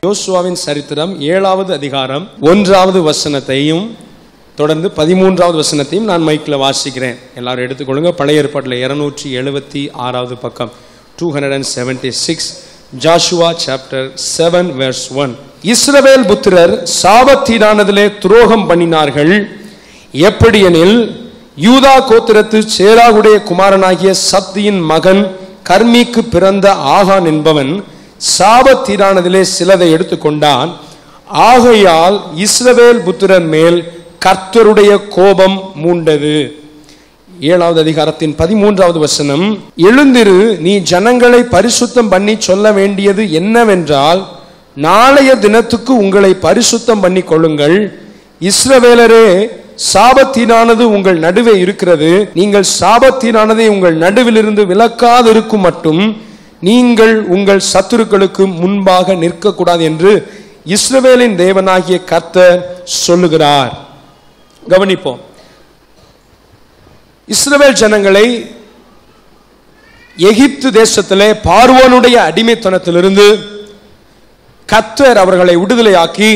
யோசுவாவின் சரித்திரம் ஏழாவது அதிகாரம் ஒன்றாவது வசனத்தையும் தொடர்ந்து பதிமூன்றாவது வசனத்தையும் நான் மைக்கில் வாசிக்கிறேன் எல்லாரும் எடுத்துக்கொள்ளுங்க பழைய ஏற்பாட்டில் இருநூற்றி எழுபத்தி ஆறாவது பக்கம் two hundred and seventy six Joshua chapter seven verse one இஸ்ரவேல் புத்திரர் சாபத்தீடானதிலே துரோகம் பண்ணினார்கள் எப்படியெனில் யூதா கோத்திரத்து சேராகுடைய குமாரனாகிய சப்தியின் மகன் கர்மிக்கு பிறந்த ஆகான் என்பவன் சாபத்தீடானதிலே சிலதை எடுத்துக்கொண்டான் ஆகையால் இஸ்ரவேல் புத்திரன் மேல் கர்த்தருடைய கோபம் மூண்டது ஏழாவது அதிகாரத்தின் பதிமூன்றாவது வசனம் எழுந்திரு நீ ஜனங்களை பரிசுத்தம் பண்ணி சொல்ல வேண்டியது என்னவென்றால் நாளைய தினத்துக்கு உங்களை பரிசுத்தம் பண்ணி கொள்ளுங்கள் இஸ்ரவேலரே சாபத்தினானது உங்கள் நடுவே இருக்கிறது நீங்கள் சாபத்தினானதை உங்கள் நடுவிலிருந்து விலக்காதிருக்கும் மட்டும் நீங்கள் உங்கள் சத்துருக்களுக்கு முன்பாக நிற்கக்கூடாது என்று இஸ்ரவேலின் தேவனாகிய கர்த்தர் சொல்லுகிறார் கவனிப்போம் இஸ்ரவேல் ஜனங்களை எகிப்து தேசத்திலே பார்வோனுடைய அடிமைத்தனத்திலிருந்து கர்த்தர் அவர்களை விடுதலையாக்கி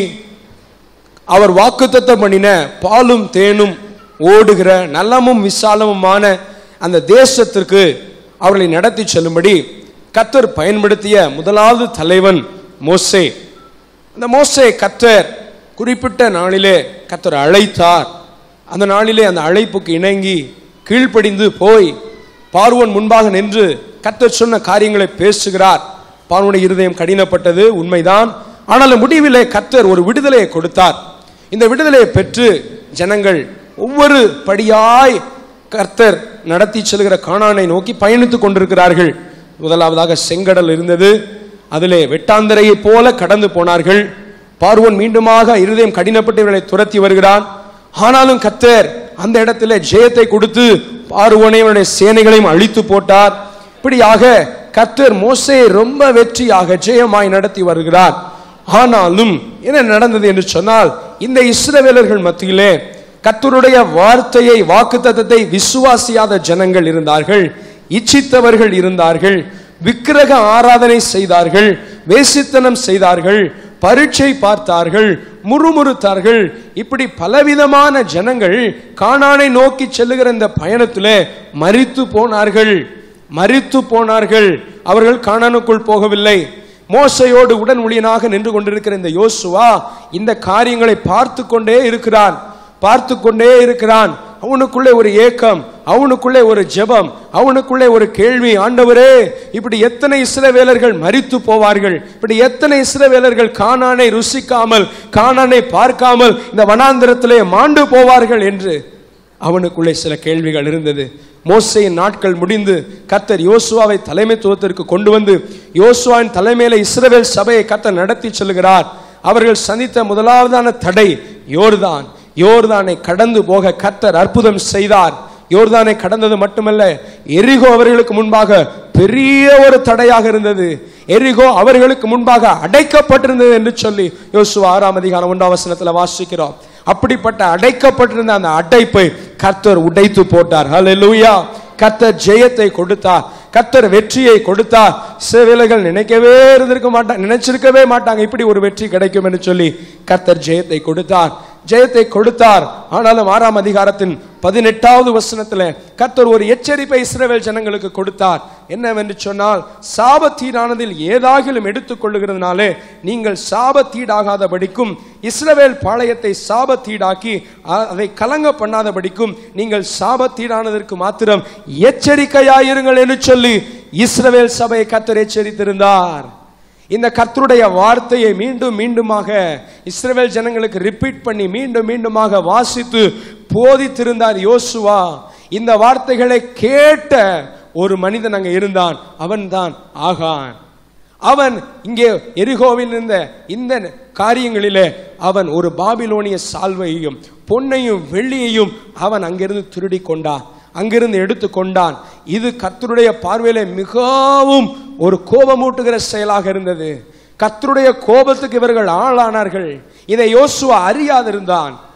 அவர் வாக்குத்தத்தம் பண்ணின பாலும் தேனும் ஓடுகிற நலமும் விசாலமுமான அந்த தேசத்திற்கு அவர்களை நடத்தி செல்லும்படி கத்தர் பயன்படுத்திய முதலாவது தலைவன் மோசே அந்த மோசே கத்தர் குறிப்பிட்ட நாளிலே கத்தர் அழைத்தார் அந்த நாளிலே அந்த அழைப்புக்கு இணங்கி கீழ்ப்படிந்து போய் பார்வோன் முன்பாக நின்று கத்தர் சொன்ன காரியங்களை பேசுகிறார் பார்வோனுடைய இருதயம் கடினப்பட்டது உண்மைதான் ஆனால் முடிவிலே கத்தர் ஒரு விடுதலையை கொடுத்தார் இந்த விடுதலையை பெற்று ஜனங்கள் ஒவ்வொரு படியாய் கர்த்தர் நடத்தி செல்கிற காணானை நோக்கி பயணித்துக் கொண்டிருக்கிறார்கள் முதலாவதாக செங்கடல் இருந்தது அதிலே வெட்டாந்தரையைப் போல கடந்து போனார்கள் பார்வோன் மீண்டுமாக இருதயம் கடினப்பட்டு இவர்களை துரத்தி வருகிறான் ஆனாலும் கத்தர் அந்த இடத்துல ஜெயத்தை கொடுத்து பார்வோனை அவனுடைய சேனைகளையும் அழித்து போட்டார் இப்படியாக கத்தர் மோசையை ரொம்ப வெற்றியாக ஜெயமாய் நடத்தி வருகிறார் ஆனாலும் என்ன நடந்தது என்று சொன்னால் இந்த இஸ்ரவேலர்கள் மத்தியிலே கத்தருடைய வார்த்தையை வாக்குத்தத்தத்தை விசுவாசியாத ஜனங்கள் இருந்தார்கள் இச்சித்தவர்கள் இருந்தார்கள் விக்கிரக ஆராதனை செய்தார்கள் வேசித்தனம் செய்தார்கள் பரீட்சை பார்த்தார்கள் முறுமுறுத்தார்கள் இப்படி பலவிதமான ஜனங்கள் காணானை நோக்கி செல்லுகிற இந்த பயணத்திலே மரித்து போனார்கள் மரித்து போனார்கள் அவர்கள் காணானுக்குள் போகவில்லை மோசையோடு உடன் ஊழியனாக நின்று கொண்டிருக்கிற இந்த யோசுவா இந்த காரியங்களை பார்த்து கொண்டே இருக்கிறான் பார்த்து கொண்டே இருக்கிறான் அவனுக்குள்ளே ஒரு ஏக்கம் அவனுக்குள்ளே ஒரு ஜெபம் அவனுக்குள்ளே ஒரு கேள்வி ஆண்டவரே இப்படி எத்தனை இஸ்ரவேலர்கள் மரித்து போவார்கள் இப்படி எத்தனை இஸ்ரவேலர்கள் காணானை ருசிக்காமல் காணானை பார்க்காமல் இந்த வனாந்திரத்திலே மாண்டு போவார்கள் என்று அவனுக்குள்ளே சில கேள்விகள் இருந்தது மோசையின் நாட்கள் முடிந்து கத்தர் யோசுவாவை தலைமைத்துவத்திற்கு கொண்டு வந்து யோசுவாவின் தலைமையில இஸ்ரவேல் சபையை கத்தர் நடத்தி செல்கிறார் அவர்கள் சந்தித்த முதலாவதான தடை யோர்தான் யோர்தானை கடந்து போக கத்தர் அற்புதம் செய்தார் யோர்தானை கடந்தது மட்டுமல்ல எரிகோ அவர்களுக்கு முன்பாக பெரிய ஒரு தடையாக இருந்தது எரிகோ அவர்களுக்கு முன்பாக அடைக்கப்பட்டிருந்தது என்று சொல்லி யோசுவா ஆறாம் அதிகாரம் ஒன்றாம் வசனத்தில் வாசிக்கிறோம் அப்படிப்பட்ட அடைக்கப்பட்டிருந்த அந்த அடைப்பை கர்த்தர் உடைத்து போட்டார் ஹalleluya கர்த்தர் ஜெயத்தை கொடுத்தார் கர்த்தர் வெற்றியை கொடுத்தார் சிலவேளைகள் நினைக்கவே இருந்திருக்க மாட்டாங்க நினைச்சிருக்கவே மாட்டாங்க இப்படி ஒரு வெற்றி கிடைக்கும் என்று சொல்லி கர்த்தர் ஜெயத்தை கொடுத்தார் ஜெயத்தை கொடுத்தார் ஆனாலும் ஆறாம் அதிகாரத்தின் பதினெட்டாவது வசனத்தில் கர்த்தர் ஒரு எச்சரிப்பை இஸ்ரவேல் ஜனங்களுக்கு கொடுத்தார் என்னவென்று சொன்னால் சாபத்தீடானதில் ஏதாகிலும் எடுத்துக்கொள்ளுகிறதுனாலே நீங்கள் சாபத்தீடாகாதபடிக்கும் இஸ்ரவேல் பாளையத்தை சாபத்தீடாக்கி அ- அதை கலங்க பண்ணாதபடிக்கும் நீங்கள் சாபத்தீடானதற்கு மாத்திரம் எச்சரிக்கையாயிருங்கள் என்று சொல்லி இஸ்ரவேல் சபையை கர்த்தர் எச்சரித்திருந்தார் இந்த கர்த்தருடைய வார்த்தையை மீண்டும் மீண்டுமாக இஸ்ரவேல் ஜனங்களுக்கு ரிப்பீட் பண்ணி மீண்டும் மீண்டுமாக வாசித்து போதித்திருந்தார் யோசுவா இந்த வார்த்தைகளை கேட்ட ஒரு மனிதன் அங்கே இருந்தான் அவன்தான் ஆகான் அவன் இங்கே எரிகோவில் இருந்த இந்த காரியங்களிலே அவன் ஒரு பாபிலோனிய சால்வையையும் பொன்னையும் வெள்ளியையும் அவன் அங்கிருந்து திருடி கொண்டான் அங்கிருந்து எடுத்து கொண்டான் இது கர்த்தருடைய பார்வையில மிகவும் ஒரு கோபமூட்டுகிற செயலாக இருந்தது கர்த்தருடைய கோபத்துக்கு இவர்கள் ஆளானார்கள் இதை யோசுவா அறியாதிருந்தான்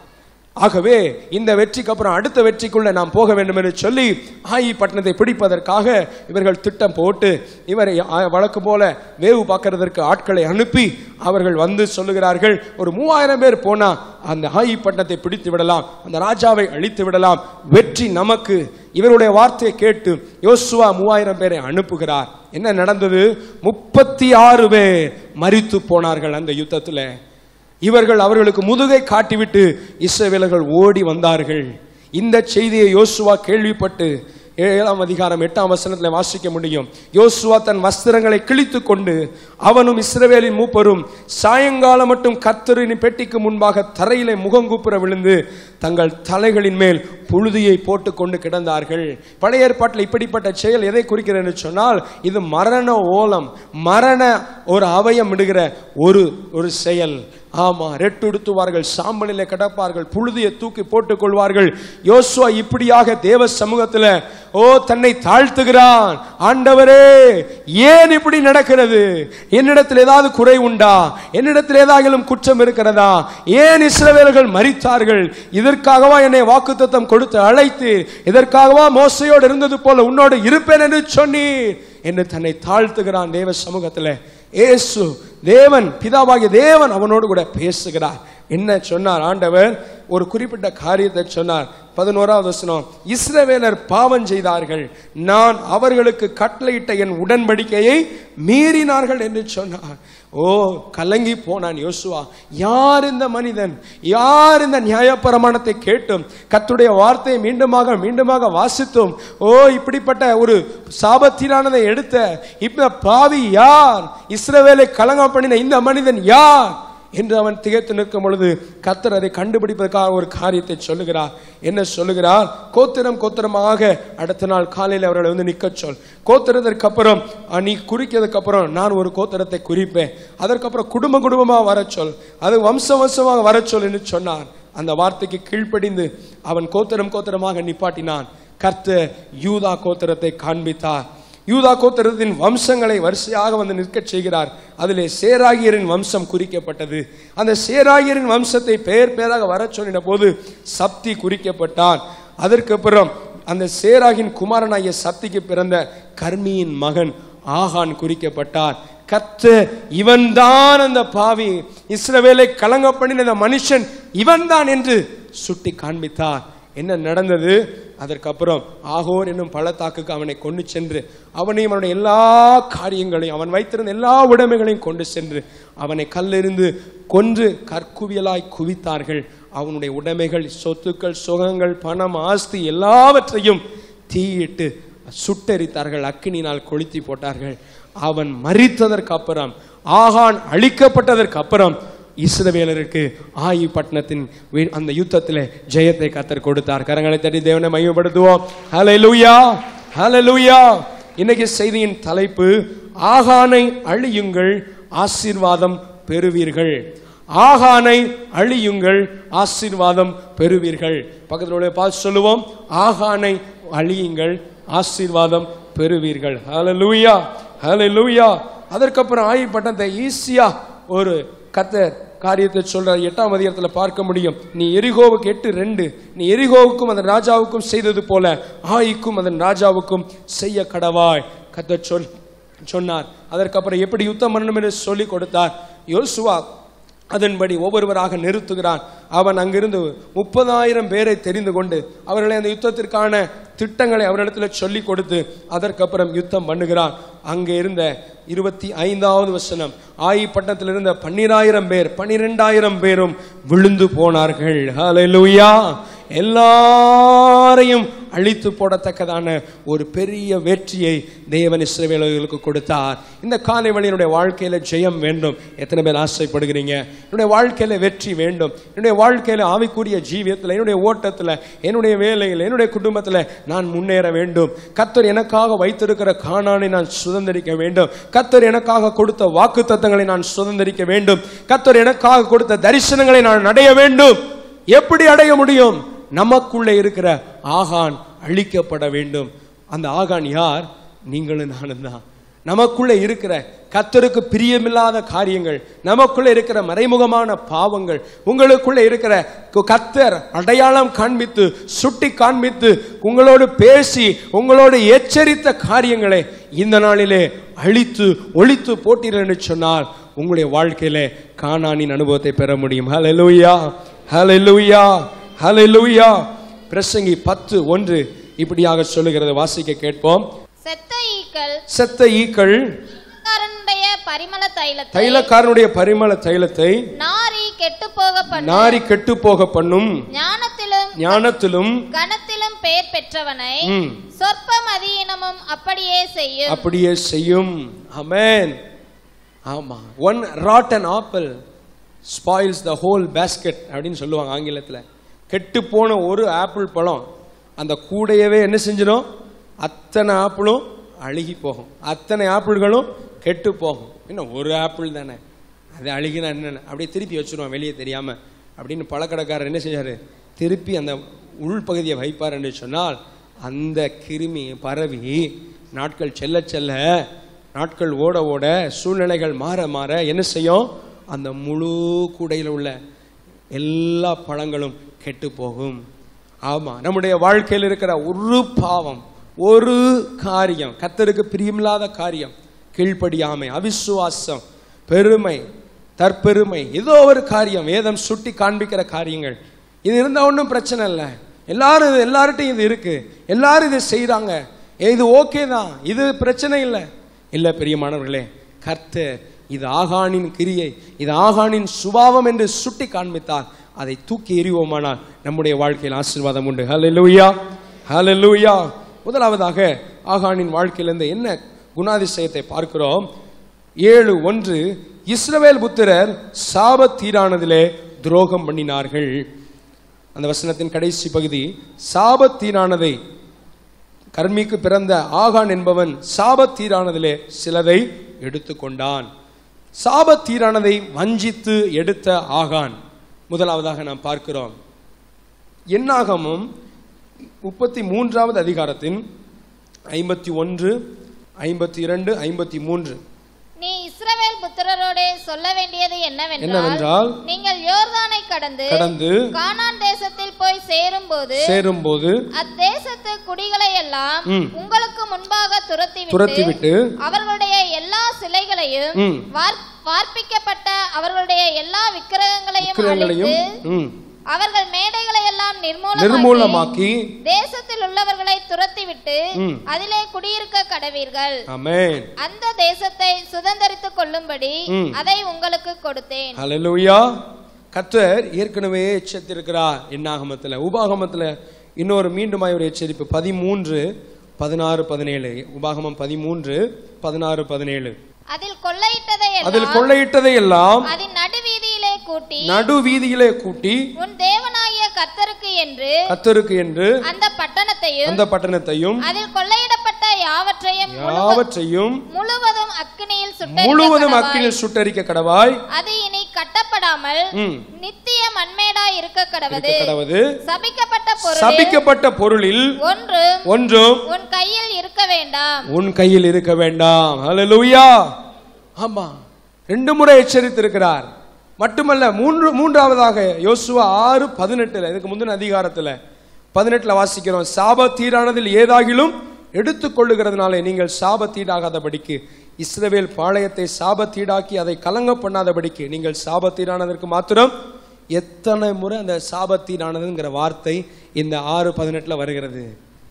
ஆகவே இந்த வெற்றிக்கு அப்புறம் அடுத்த வெற்றிக்குள்ள நாம் போக வேண்டும் என்று சொல்லி ஆயி பட்டணத்தை பிடிப்பதற்காக இவர்கள் திட்டம் போட்டு இவரை ஆ, வழக்கு போல வேவு பார்க்கறதற்கு ஆட்களை அனுப்பி அவர்கள் வந்து சொல்லுகிறார்கள் ஒரு மூவாயிரம் பேர் போனா அந்த ஆயி பட்டணத்தை பிடித்து விடலாம் அந்த ராஜாவை அழித்து விடலாம் வெற்றி நமக்கு இவருடைய வார்த்தையை கேட்டு யோசுவா மூவாயிரம் பேரை அனுப்புகிறார் என்ன நடந்தது முப்பத்தி ஆறு பேர் மரித்து போனார்கள் அந்த யுத்தத்தில் இவர்கள் அவர்களுக்கு முதுகை காட்டிவிட்டு இஸ்ரவேலர்கள் ஓடி வந்தார்கள் இந்த செய்தியை யோசுவா கேள்விப்பட்டு ஏழாம் அதிகாரம் எட்டாம் வசனத்தில் வாசிக்க முடியும் யோசுவா தன் வஸ்திரங்களை கிழித்து கொண்டு அவனும் இஸ்ரவேலின் மூப்பரும் சாயங்காலம் மட்டும் கர்த்தரின் பெட்டிக்கு முன்பாக தரையிலே முகங்குப்புற விழுந்து தங்கள் தலைகளின் மேல் புழுதியை போட்டுக்கொண்டு கிடந்தார்கள் பழைய ஏற்பாட்டில் இப்படிப்பட்ட செயல் எதை குறிக்கிறது சொன்னால் இது மரண ஓலம் மரண ஒரு அவயம் இடுகிற ஒரு ஒரு செயல் ஆமா ரெட்டுடுத்துவார்கள் சாம்பலிலே கிடப்பார்கள் புழுதியை தூக்கி போட்டுக் கொள்வார்கள் யோசுவா இப்படியாக தேவ சமூகத்துல ஓ தன்னை தாழ்த்துகிறான் ஆண்டவரே ஏன் இப்படி நடக்கிறது என்னிடத்தில் ஏதாவது குறை உண்டா என்னிடத்தில் ஏதாகிலும் குற்றம் இருக்கிறதா ஏன் இஸ்ரவேலர்கள் மரித்தார்கள் இதற்காகவா என்னை வாக்குத்தத்தம் கொடுத்து அழைத்து இதற்காகவா மோசையோடு இருந்தது போல உன்னோடு இருப்பேன் என்று சொன்னீர் என்று தன்னை தாழ்த்துகிறான் தேவ சமூகத்தில் இயேசு தேவன் பிதாவாகிய தேவன் அவனோடு கூட பேசுகிறார் என்ன சொன்னார் ஆண்டவர் ஒரு குறிப்பிட்ட காரியத்தை சொன்னார் பதினோராவது வசனம் இஸ்ரவேலர் பாவம் செய்தார்கள் நான் அவர்களுக்கு கட்டளையிட்ட என் உடன்படிக்கையை மீறினார்கள் என்று சொன்னார் ஓ கலங்கி போனான் யோசுவா யார் இந்த மனிதன் யார் இந்த நியாயப்பிரமாணத்தை கேட்டும் கர்த்தருடைய வார்த்தையை மீண்டுமாக மீண்டுமாக வாசித்தும் ஓ இப்படிப்பட்ட ஒரு சாபத்திலானதை எடுத்த இப்ப பாவி யார் இஸ்ரவேலை கலங்கம் பண்ணின இந்த மனிதன் யார் என்று அவன் திகைத்து நிற்கும் பொழுது கத்தர் அதை கண்டுபிடிப்பதற்காக ஒரு காரியத்தை சொல்லுகிறார் என்ன சொல்லுகிறார் கோத்திரம் கோத்திரமாக அடுத்த நாள் காலையில் அவர்களை வந்து நிற்க சொல் கோத்திரத்திற்கு அப்புறம் அஹ், நீ குறிக்கிறதுக்கு அப்புறம் நான் ஒரு கோத்திரத்தை குறிப்பேன் அதற்கப்புறம் குடும்ப குடும்பமாக வர சொல் அது வம்ச வம்சமாக வர சொல் என்று சொன்னார் அந்த வார்த்தைக்கு கீழ்ப்படிந்து அவன் கோத்திரம் கோத்திரமாக நிப்பாட்டினான் கர்த்தர் யூதா கோத்திரத்தை காண்பித்தார் யூதா கோத்திரத்தின் வம்சங்களை வரிசையாக வந்து நிற்கச் செய்கிறார் அதிலே சேராகியரின் வம்சம் குறிக்கப்பட்டது அந்த சேராகியரின் வம்சத்தை பெயர் பெயராக வரச் சொல்லின போது சப்தி குறிக்கப்பட்டான் அதற்கு அப்புறம் அந்த சேராகின் குமாரனாகிய சப்திக்கு பிறந்த கர்மியின் மகன் ஆகான் குறிக்கப்பட்டார் கத்து இவன்தான் அந்த பாவி இஸ்ரவேலை கலங்க பண்ணின அந்த மனுஷன் இவன்தான் என்று சுட்டி காண்பித்தார் என்ன நடந்தது அதற்கப்புறம் ஆகோர் என்னும் பள்ளத்தாக்குக்கு அவனை கொண்டு சென்று அவனையும் அவனுடைய எல்லா காரியங்களையும் அவன் வைத்திருந்த எல்லா உடைமைகளையும் கொண்டு சென்று அவனை கல்லெறிந்து கொன்று கற்குவியலாய் குவித்தார்கள் அவனுடைய உடைமைகள் சொத்துக்கள் சுகங்கள் பணம் ஆஸ்தி எல்லாவற்றையும் தீயிட்டு சுட்டெரித்தார்கள் அக்கினினால் கொளுத்தி போட்டார்கள் அவன் மரித்ததற்கு அப்புறம் ஆகான் அழிக்கப்பட்டதற்கு அப்புறம் இஸ்ரவேலருக்கு ஆயி பட்டணத்தின் வீ- அந்த யுத்தத்தில் ஜெயத்தை கத்தர் கொடுத்தார் கரங்களை தட்டி தேவனை மையப்படுத்துவோம் ஹalleluya ஹalleluya இன்னைக்கு செய்தியின் தலைப்பு ஆகானை அழியுங்கள் ஆசீர்வாதம் பெறுவீர்கள் ஆகானை அழியுங்கள் ஆசீர்வாதம் பெறுவீர்கள் பக்கத்தில் உள்ள பார்த்து சொல்லுவோம் ஆகானை அழியுங்கள் ஆசீர்வாதம் பெறுவீர்கள் ஹalleluya ஹalleluya அதற்கப்புறம் ஆயி பட்டணத்தை ஈஸியா ஒரு கத்தர் காரியத்தை சொல்ற எட்டாம் அதிகாரத்தில் பார்க்க முடியும் நீ எரிகோவுக்கு எட்டு ரெண்டு நீ எரிகோவுக்கும் அதன் ராஜாவுக்கும் செய்தது போல ஆயிக்கும் அதன் ராஜாவுக்கும் செய்ய கடவாய் கத்தர் சொல் சொன்னார் அதற்கப்புறம் எப்படி யுத்தம் பண்ணணும் என்று சொல்லி கொடுத்தார் யோசுவா அதன்படி ஒவ்வொருவராக நிறுத்துகிறான் அவன் அங்கிருந்து முப்பதாயிரம் பேரை தெரிந்து கொண்டு அவர்களை அந்த யுத்தத்திற்கான திட்டங்களை அவரிடத்தில் சொல்லி கொடுத்து அதற்கப்புறம் யுத்தம் பண்ணுகிறான் அங்கே இருந்த இருபத்தி ஐந்தாவது வசனம் ஆயி பட்டணத்தில் இருந்த பன்னிராயிரம் பேர் பன்னிரெண்டாயிரம் பேரும் விழுந்து போனார்கள் ஹalleluya எல்லாரையும் அழித்து போடத்தக்கதான ஒரு பெரிய வெற்றியை தேவன் இஸ்ரவேலர்களுக்கு கொடுத்தார் இந்த காலை வழியினுடைய வாழ்க்கையில ஜெயம் வேண்டும் எத்தனை பேர் ஆசைப்படுகிறீங்க என்னுடைய வாழ்க்கையில வெற்றி வேண்டும் என்னுடைய வாழ்க்கையில ஆவிக்குரிய ஜீவியத்தில் என்னுடைய ஓட்டத்தில் என்னுடைய வேலையில் என்னுடைய குடும்பத்தில் நான் முன்னேற வேண்டும் கத்தர் எனக்காக வைத்திருக்கிற காணானை நான் சுதந்திரிக்க வேண்டும் கத்தர் எனக்காக கொடுத்த வாக்கு தத்தங்களை நான் சுதந்திரிக்க வேண்டும் கத்தர் எனக்காக கொடுத்த தரிசனங்களை நான் அடைய வேண்டும் எப்படி அடைய முடியும் நமக்குள்ளே இருக்கிற ஆகான் அழிக்கப்பட வேண்டும் அந்த ஆகான் யார் நீங்களும் நானும் தான் நமக்குள்ள இருக்கிற கத்தருக்கு பிரியமில்லாத காரியங்கள் நமக்குள்ள இருக்கிற மறைமுகமான பாவங்கள் உங்களுக்குள்ள இருக்கிற கு- கத்தர் அடையாளம் காண்பித்து சுட்டி காண்பித்து உங்களோடு பேசி உங்களோடு எச்சரித்த காரியங்களை இந்த நாளிலே அழித்து ஒழித்து போட்டீர்கள் என்று சொன்னால் உங்களுடைய வாழ்க்கையிலே காணானின் அனுபவத்தை பெற முடியும் ஹalleluya ஹalleluya ஹalleluya பிரசங்கி பத்து ஒன்று இப்படியாக சொல்லுகிறது வாசிக்க கேட்போம் செத்த ஈக்கள் செத்த ஈக்கள் காரனுடைய பரிமள தைலத்தை தைலக்காரனுடைய பரிமள தைலத்தை நாரி கெட்டு போக பண்ண நாரி கெட்டு போக பண்ணும் ஞானத்திலும் ஞானத்திலும் கனத்திலும் பெயர் பெற்றவனை ம், சொற்பம் அதீனமும் அப்படியே செய்யும் அப்படியே செய்யும் அமேன் ஆமா one rotten apple spoils the whole basket அப்படின்னு சொல்லுவாங்க ஆங்கிலத்தில் கெட்டு போன ஒரு ஆப்பிள் பழம் அந்த கூடையவே என்ன செஞ்சிடும் அத்தனை ஆப்பிளும் அழுகி போகும் அத்தனை ஆப்பிள்களும் கெட்டு போகும் இன்னும் ஒரு ஆப்பிள் தானே அது அழுகினா என்னென்ன அப்படியே திருப்பி வச்சிருவான் வெளியே தெரியாம அப்படின்னு பழக்கடைக்காரர் என்ன செஞ்சாரு திருப்பி அந்த உள்பகுதியை வைப்பார் என்று சொன்னால் அந்த கிருமி பரவி நாட்கள் செல்ல செல்ல நாட்கள் ஓட ஓட சூழ்நிலைகள் மாற மாற என்ன செய்யும் அந்த முழு கூடையில் உள்ள எல்லா பழங்களும் கெட்டு போகும் ஆமா நம்முடைய வாழ்க்கையில் இருக்கிற ஒரு பாவம் ஒரு காரியம் கத்தருக்கு பிரியமில்லாத காரியம் கீழ்ப்படியாமை அவிசுவாசம் பெருமை தற்பெருமை ஏதோ ஒரு காரியம் வேதம் சுட்டி காண்பிக்கிற காரியங்கள் இது இருந்தா ஒன்றும் பிரச்சனை இல்லை எல்லாரும் இது- எல்லார்ட்டையும் இது இருக்கு எல்லாரும் இதை செய்றாங்க ஏ, இது ஓகே தான் இது பிரச்சனை இல்லை இல்லை பிரியமானவர்களே கர்த்தர் இது ஆகானின் கிரியை இது ஆகானின் சுபாவம் என்று சுட்டி காண்பித்தால் அதை தூக்கி எறிவோமானால் நம்முடைய வாழ்க்கையில் ஆசீர்வாதம் உண்டு ஹalleluya ஹalleluya முதலாவதாக ஆகானின் வாழ்க்கையிலிருந்து என்ன குணாதிசயத்தை பார்க்கிறோம் ஏழு ஒன்று இஸ்ரவேல் புத்திரர் சாபத்தீரானதிலே துரோகம் பண்ணினார்கள் அந்த வசனத்தின் கடைசி பகுதி சாபத்தீரானதை கர்மிக்கு பிறந்த ஆகான் என்பவன் சாபத்தீரானதிலே சிலதை எடுத்துக்கொண்டான் சாபத்தீரானதை வஞ்சித்து எடுத்த ஆகான் முதலாவதாக நாம் பார்க்கிறோம் எண்ணாகமும் முப்பத்தி மூன்றாவது அதிகாரத்தின் ஐம்பத்தி ஒன்று ஐம்பத்தி இரண்டு ஐம்பத்தி மூன்று நீ இஸ்ரவேல் புத்திரரோடே சொல்ல வேண்டியது என்னவென்றால் என்னவென்றால் நீங்கள் யோர்தானை கடந்து கடந்து கானான் தேசத்தில் போய் சேரும்போது சேரும்போது அத்தேசத்து குடிகளை எல்லாம் ம். உங்களுக்கு முன்பாக துரத்திவிட்டு துரத்திவிட்டு அவர்களுடைய எல்லா சிலைகளையும் ம். வார்- வார்ப்பிக்கப்பட்ட அவர்களுடைய எல்லா விக்கிரகங்களையும் விக்கிரகங்களையும் அழித்து ம், அவர்கள் மேடைகளை எல்லாம் நிர்மூலமாக்கி நிர்மூலமாக்கி தேசத்தில் உள்ளவர்களை துரத்திவிட்டு ம். அதிலே குடியிருக்க கடவீர்கள் அமேன் அந்த தேசத்தை சுதந்தரித்துக் கொள்ளும்படி ம். அதை உங்களுக்கு கொடுத்தேன் ஹalleluya கர்த்தர் ஏற்கனவே எச்சரித்திருக்கிறார் எண்ணாகமத்தில் உபாகமத்தில் இன்னொரு மீண்டுமாய் ஒரு எச்சரிப்பு பதிமூன்று பதினாறு பதினேழு உபாகமம் பதிமூன்று பதினாறு பதினேழு அதில் கொள்ளையிட்டதை அதில் எல்லாம் கொள்ளையிட்டதை எல்லாம் அதன் நடுவீதியிலே கூட்டி நடு வீதியிலே கூட்டி உன் தேவனாகிய கர்த்தருக்கு என்று கத்தருக்கு என்று அந்த பட்டணத்தையும் அந்த பட்டணத்தையும் அதில் கொள்ளையிடப்பட்ட யாவற்றையும் முழுவ- யாவற்றையும் முழுவதும் அக்கினியில் சுட்டெரிக்க முழுவதும் கடவாய். அக்கினில் சுட்டரிக்க கடவாய் அது இனி கட்டப்படாமல் ம். நித்திய மண்மேடாய் இருக்க கடவது இருக்க கடவது சபிக்கப்பட்ட பொருள் சபிக்கப்பட்ட பொருளில் ஒன்று ஒன்றும் உன் கையில் இருக்க வேண்டாம் உன் கையில் இருக்க வேண்டாம் ஹalleluya ஆமா ரெண்டு முறை எச்சரித்திருக்கிறார் மட்டுமல்ல மூன்று மூன்றாவதாக யோசுவா ஆறு பதினெட்டுல இதுக்கு முந்தின அதிகாரத்துல பதினெட்டுல வாசிக்கிறோம் சாபத்தீரானதில் ஏதாகிலும் எடுத்துக்கொள்ளுகிறதுனாலே நீங்கள் சாபத்தீடாகாதபடிக்கு இஸ்ரவேல் பாளையத்தை சாபத்தீடாக்கி அதை கலங்க பண்ணாதபடிக்கு நீங்கள் சாபத்தீடானதற்கு மாத்திரம் எத்தனை முறை அந்த சாபத்தீடானதுங்கிற வார்த்தை இந்த ஆறு பதினெட்டுல வருகிறது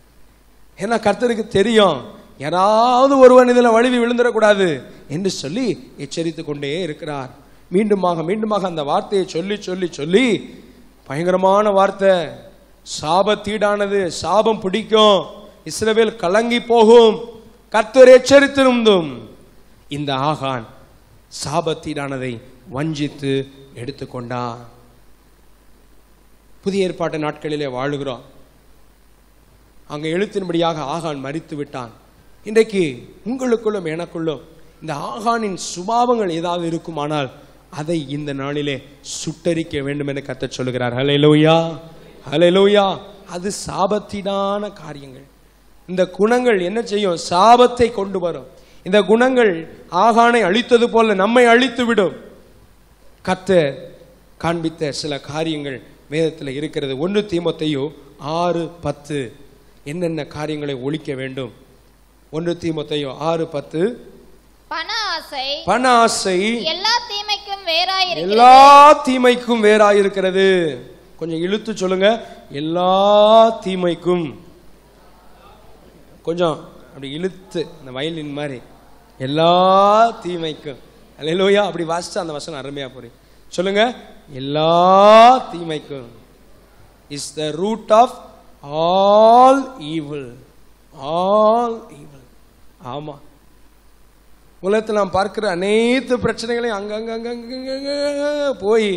ஏன்னா கர்த்தருக்கு தெரியும் யாராவது ஒருவன் இதில் வழுவி விழுந்துடக்கூடாது என்று சொல்லி எச்சரித்து கொண்டே இருக்கிறார் மீண்டுமாக மீண்டுமாக அந்த வார்த்தையை சொல்லி சொல்லி சொல்லி பயங்கரமான வார்த்தை சாபத்தீடானது சாபம் பிடிக்கும் இஸ்ரவேல் கலங்கி போகும் கர்த்தர் எச்சரித்திருந்தும் இந்த ஆகான் சாபத்தீடானதை வஞ்சித்து எடுத்துக்கொண்டான் புதிய ஏற்பாட்டு நாட்களிலே வாழுகிறோம் அங்க எழுத்தின்படியாக ஆகான் மரித்து விட்டான் இன்றைக்கு உங்களுக்குள்ளும் எனக்குள்ளும் இந்த ஆகானின் சுபாவங்கள் ஏதாவது இருக்குமானால் அதை இந்த நாளிலே சுட்டரிக்க வேண்டும் என்று கத்த சொல்லுகிறார் ஹalleluya ஹalleluya அது சாபத்திடான காரியங்கள் இந்த குணங்கள் என்ன செய்யும் சாபத்தை கொண்டு வரும் இந்த குணங்கள் ஆகானை அழித்தது போல நம்மை அழித்து விடும் கர்த்தர் காண்பித்த சில காரியங்கள் வேதத்தில் இருக்கிறது ஒன்று தீமோத்தேயு ஆறு பத்து என்னென்ன காரியங்களை ஒழிக்க வேண்டும் ஒன்று தீமோத்தேயு ஆறு பத்து பண ஆசை பண ஆசை எல்லா தீமைக்கும் வேறாயிருக்கிறது எல்லா தீமைக்கும் வேறாயிருக்கிறது கொஞ்சம் இழுத்து சொல்லுங்க எல்லா தீமைக்கும் கொஞ்சம் அப்படி இழுத்து அந்த வயலின் மாதிரி எல்லா தீமைக்கும் அல்லேலூயா அப்படி வாசிச்சா அந்த வசனம் அருமையா புரியும் சொல்லுங்க எல்லா தீமைக்கும் is the root of all evil all evil ஆமா உலகத்தில் நாம் பார்க்கிற அனைத்து பிரச்சனைகளையும் அங்கங்க அங்கங்க போய்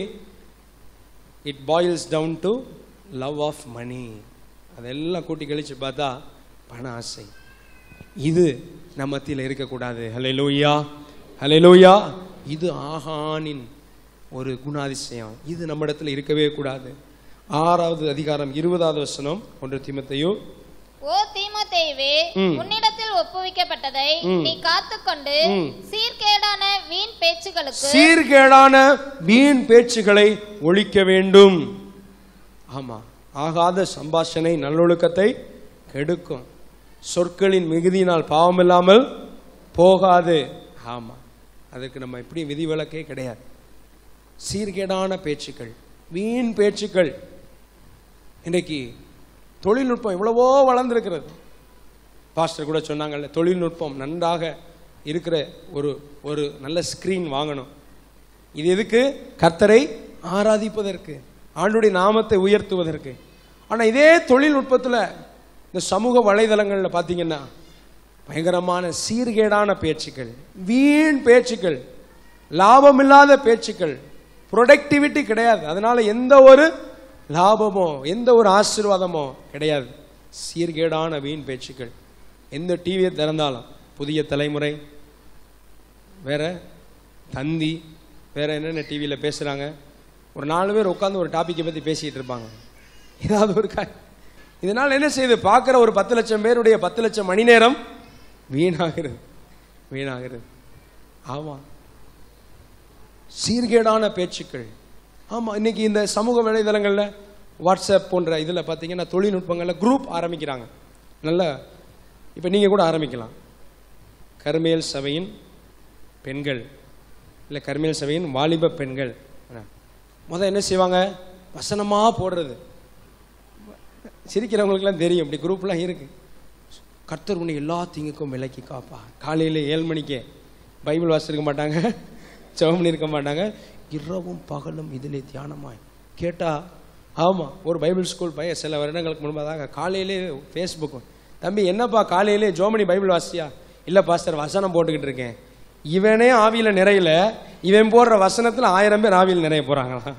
it boils down to love of money அதெல்லாம் கூட்டி கழிச்சு பார்த்தா பண ஆசை இது நம்ம மத்தியில் இருக்கக்கூடாது ஹலே லூயா ஹலே லூயா இது ஆகானின் ஒரு குணாதிசயம் இது நம்ம இடத்துல இருக்கவே கூடாது ஆறாவது அதிகாரம் இருபதாவது வசனம் ஒன்று தீமத்தையோ ஓ தீமோத்தேயுவே ம். உன்னிடத்தில் ஒப்புவிக்கப்பட்டதை ம். நீ காத்துக்கொண்டு ம். சீர்கேடான வீண் பேச்சுகளுக்கு சீர்கேடான வீண் பேச்சுகளை ஒழிக்க வேண்டும் ஆமா ஆகாத சம்பாஷணை நல்லொழுக்கத்தை கெடுக்கும் சொற்களின் மிகுதியினால் பாவமில்லாமல் போகாது ஆமா அதுக்கு நம்ம எப்படி விதிவிலக்கே கிடையாது சீர்கேடான பேச்சுக்கள் வீண் பேச்சுக்கள் இன்றைக்கு தொழில்நுட்பம் எவ்வளவோ வளர்ந்திருக்கிறது பாஸ்டர் கூட சொன்னாங்கல்ல தொழில்நுட்பம் நன்றாக இருக்கிற ஒரு ஒரு நல்ல ஸ்கிரீன் வாங்கணும் இது எதுக்கு கர்த்தரை ஆராதிப்பதற்கு ஆண்டுடைய நாமத்தை உயர்த்துவதற்கு ஆனா இதே தொழில்நுட்பத்துல இந்த சமூக வலைதளங்கள்ல பாத்தீங்கன்னா பயங்கரமான சீர்கேடான பேச்சுக்கள் வீண் பேச்சுக்கள் லாபமில்லாத பேச்சுக்கள் ப்ரொடக்டிவிட்டி கிடையாது அதனால எந்த ஒரு லாபமோ எந்த ஒரு ஆசீர்வாதமோ கிடையாது சீர்கேடான வீண் பேச்சுக்கள் எந்த டிவியை திறந்தாலும் புதிய தலைமுறை வேற தந்தி வேற என்னென்ன டிவியில் பேசுகிறாங்க ஒரு நாலு பேர் உட்காந்து ஒரு டாப்பிக்கை பற்றி பேசிக்கிட்டு இருப்பாங்க ஏதாவது ஒரு கா இதனால் என்ன செய்யுது பார்க்குற ஒரு பத்து லட்சம் பேருடைய பத்து லட்சம் மணி நேரம் வீணாகிறது வீணாகிறது ஆமாம் சீர்கேடான பேச்சுக்கள் ஆமாம் இன்னைக்கு இந்த சமூக வலைதளங்களில் வாட்ஸ்அப் போன்ற இதில் பார்த்தீங்கன்னா தொழில்நுட்பங்களில் குரூப் ஆரம்பிக்கிறாங்க நல்ல இப்போ நீங்கள் கூட ஆரம்பிக்கலாம் கருமேல் சபையின் பெண்கள் இல்லை கருமேல் சபையின் வாலிப பெண்கள் முத என்ன செய்வாங்க வசனமாக போடுறது சிரிக்கிறவங்களுக்குலாம் தெரியும் இப்படி குரூப்லாம் இருக்கு கர்த்தர் உன்னை எல்லா தீங்குக்கும் விலக்கி காப்பா காலையில் ஏழு மணிக்கே பைபிள் வாசிருக்க மாட்டாங்க ஜெபம் பண்ணியிருக்க மாட்டாங்க இரவும் பகலும் இதிலே தியானமாய் கேட்டா ஆமாம் ஒரு பைபிள் ஸ்கூல் பையன் சில வருடங்களுக்கு முன்பதாக காலையிலே ஃபேஸ்புக் தம்பி என்னப்பா காலையிலே ஜோமணி பைபிள் வாசியா இல்லை பாஸ்டர் வசனம் போட்டுக்கிட்டு இருக்கேன் இவனே ஆவியில் நிறையல இவன் போடுற வசனத்தில் ஆயிரம் பேர் ஆவியில் நிறைய போகிறாங்களாம்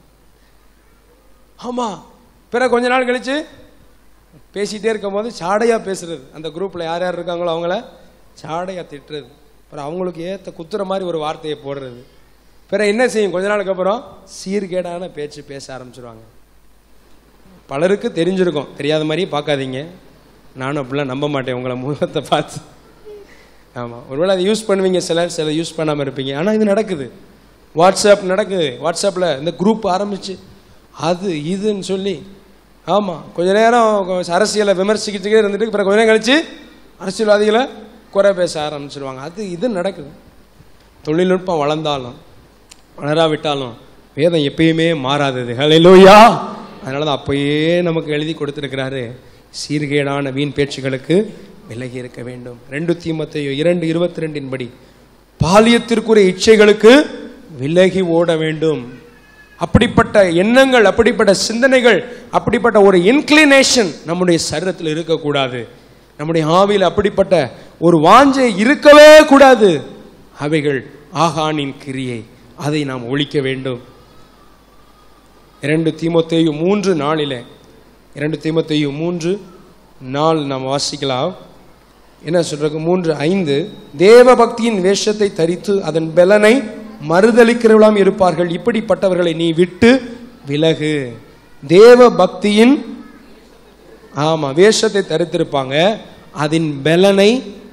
ஆமாம் பிறகு கொஞ்ச நாள் கழிச்சு பேசிகிட்டே இருக்கும்போது சாடையாக பேசுறது அந்த குரூப்பில் யார் யார் இருக்காங்களோ அவங்கள சாடையாக திட்டுறது அப்புறம் அவங்களுக்கு ஏற்ற குத்துற மாதிரி ஒரு வார்த்தையை போடுறது பிறகு என்ன செய்யும் கொஞ்ச நாளுக்கு அப்புறம் சீர்கேடான பேச்சு பேச ஆரம்பிச்சிருவாங்க பலருக்கு தெரிஞ்சிருக்கும் தெரியாத மாதிரியே பார்க்காதீங்க நானும் அப்படிலாம் நம்ப மாட்டேன் உங்களை முகத்தை பார்த்து ஆமாம் ஒருவேளை அதை யூஸ் பண்ணுவீங்க சிலர் சிலர் யூஸ் பண்ணாமல் இருப்பீங்க ஆனால் இது நடக்குது வாட்ஸ்அப் நடக்குது வாட்ஸ்அப்பில் இந்த குரூப் ஆரம்பிச்சு அது இதுன்னு சொல்லி ஆமாம் கொஞ்ச நேரம் கொ- அரசியலை விமர்சிக்கிட்டே இருந்துட்டு பிறகு கொஞ்ச நேரம் கழிச்சு அரசியல்வாதிகளை குறை பேச ஆரம்பிச்சிருவாங்க அது இது நடக்குது தொழில்நுட்பம் வளர்ந்தாலும் வளராவிட்டாலும் வேதம் எப்பயுமே மாறாதது ஹalleluya அதனால தான் அப்பயே நமக்கு எழுதி கொடுத்திருக்கிறாரு சீர்கேடான வீண் பேச்சுகளுக்கு விலகி இருக்க வேண்டும் ரெண்டு தீமத்தையோ இரண்டு இருபத்தி ரெண்டின் படி பாலியத்திற்குரிய இச்சைகளுக்கு விலகி ஓட வேண்டும் அப்படிப்பட்ட எண்ணங்கள் அப்படிப்பட்ட சிந்தனைகள் அப்படிப்பட்ட ஒரு இன்க்ளினேஷன் நம்முடைய சரீரத்தில் இருக்கக்கூடாது நம்முடைய ஆவியில் அப்படிப்பட்ட ஒரு வாஞ்சை இருக்கவே கூடாது அவைகள் ஆகானின் கிரியை அதை நாம் ஒழிக்க வேண்டும் இரண்டு தீமோத்தேயு மூன்று நாளிலே இரண்டு தீமோத்தேயு மூன்று நாள் நாம் வாசிக்கலாம் என்ன சொல்றாங்க மூன்று ஐந்து தேவ பக்தியின் வேஷத்தை தரித்து அதன் பலனை மறுதளிக்கிறவளாம் இருப்பார்கள் இப்படிப்பட்டவர்களை நீ விட்டு விலகு தேவ பக்தியின் ஆமா வேஷத்தை தரித்திருப்பாங்க அதன் பலனை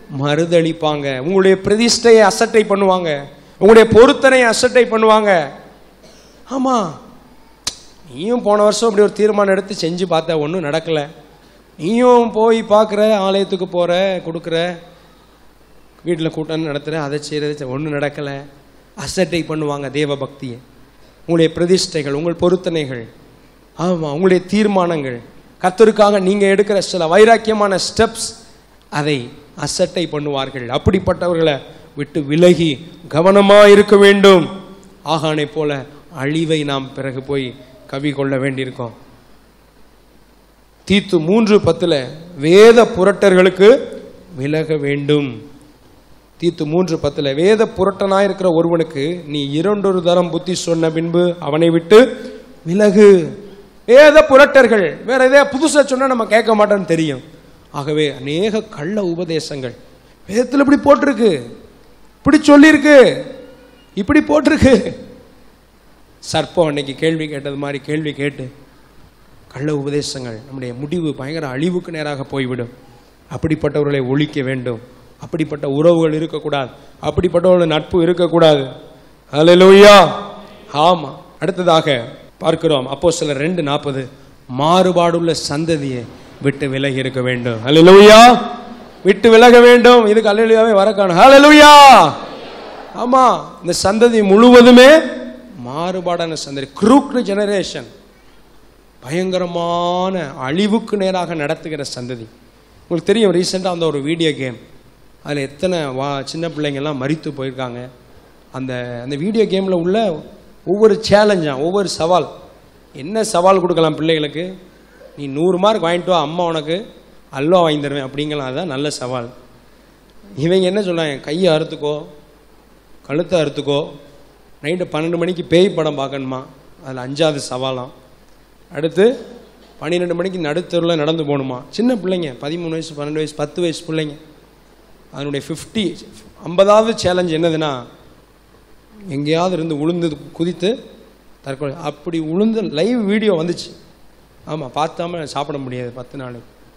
மறுதளிப்பாங்க உங்களுடைய பிரதிஷ்டையை அசட்டை பண்ணுவாங்க உங்களுடைய பொருத்தனை அசட்டை பண்ணுவாங்க ஆமா நீயும் போன வருஷம் அப்படி ஒரு தீர்மானம் எடுத்து செஞ்சு பார்த்த ஒன்றும் நடக்கல நீயும் போய் பார்க்குற ஆலயத்துக்கு போற கொடுக்குற வீட்டில் கூட்டம் நடத்துகிற அதை செய்கிறது ஒன்றும் நடக்கலை அசட்டை பண்ணுவாங்க தேவ பக்தியை உங்களுடைய பிரதிஷ்டைகள் உங்கள் பொருத்தனைகள் ஆமாம் உங்களுடைய தீர்மானங்கள் கர்த்தருக்காக நீங்கள் எடுக்கிற சில வைராக்கியமான ஸ்டெப்ஸ் அதை அசட்டை பண்ணுவார்கள் அப்படிப்பட்டவர்களை விட்டு விலகி கவனமாக இருக்க வேண்டும் ஆகானை போல அழிவை நாம் பிறகு போய் கவி கொள்ள வேண்டியிருக்கோம் தீத்து மூன்று பத்துல வேத புரட்டர்களுக்கு விலக வேண்டும் தீத்து மூன்று பத்துல வேத புரட்டனாய் இருக்கிற ஒருவனுக்கு நீ இரண்டொரு தரம் புத்தி சொன்ன பின்பு அவனை விட்டு விலகு வேத புரட்டர்கள் வேற எதையா புதுசா சொன்னா நம்ம கேட்க மாட்டோம்னு தெரியும் ஆகவே அநேக கள்ள உபதேசங்கள் வேதத்தில் இப்படி போட்டிருக்கு இப்படி சொல்லியிருக்கு இப்படி போட்டிருக்கு சர்ப்பம் அன்னைக்கு கேள்வி கேட்டது மாதிரி கேள்வி கேட்டு கள்ள உபதேசங்கள் நம்முடைய முடிவு பயங்கர அழிவுக்கு நேராக போய்விடும் அப்படிப்பட்டவர்களை ஒழிக்க வேண்டும் அப்படிப்பட்ட உறவுகள் இருக்கக்கூடாது அப்படிப்பட்டவர்கள் நட்பு இருக்கக்கூடாது அல்லேலூயா ஆமா அடுத்ததாக பார்க்கிறோம் அப்போ சில ரெண்டு நாற்பது மாறுபாடுள்ள சந்ததியை விட்டு விலகி இருக்க வேண்டும் அல்லேலூயா விட்டு விலக வேண்டும் இதுக்கு அல்லேலூயாவே வர காணும் அல்லேலூயா ஆமா இந்த சந்ததி முழுவதுமே மாறுபாடான சந்ததி குரூக்டு ஜெனரேஷன் பயங்கரமான அழிவுக்கு நேராக நடத்துகிற சந்ததி உங்களுக்கு தெரியும் ரீசெண்டாக அந்த ஒரு வீடியோ கேம் அதில் எத்தனை வா சின்ன பிள்ளைங்கள்லாம் மறித்து போயிருக்காங்க அந்த அந்த வீடியோ கேமில் உள்ள ஒவ்வொரு சேலஞ்சாக ஒவ்வொரு சவால் என்ன சவால் கொடுக்கலாம் பிள்ளைகளுக்கு நீ நூறு மார்க் வாங்கிட்டு வா அம்மா உனக்கு அல்வா வாங்கி தருவேன் அப்படிங்கலாம் அதுதான் நல்ல சவால் இவங்க என்ன சொல்றாங்க கையை அறுத்துக்கோ கழுத்தை அறுத்துக்கோ நைட்டு பன்னெண்டு மணிக்கு பேய் படம் பார்க்கணுமா அதில் அஞ்சாவது சவாலாம் அடுத்து பன்னிரெண்டு மணிக்கு நடுத்தெருவில் நடந்து போகணுமா சின்ன பிள்ளைங்க பதிமூணு வயசு பன்னெண்டு வயசு பத்து வயசு பிள்ளைங்க அதனுடைய ஃபிஃப்டி ஐம்பதாவது சேலஞ்ச் என்னதுன்னா எங்கேயாவது இருந்து உளுந்து குதித்து தற்கொலை அப்படி உளுந்து லைவ் வீடியோ வந்துச்சு ஆமாம் பார்த்தாம சாப்பிட முடியாது பத்து நாள்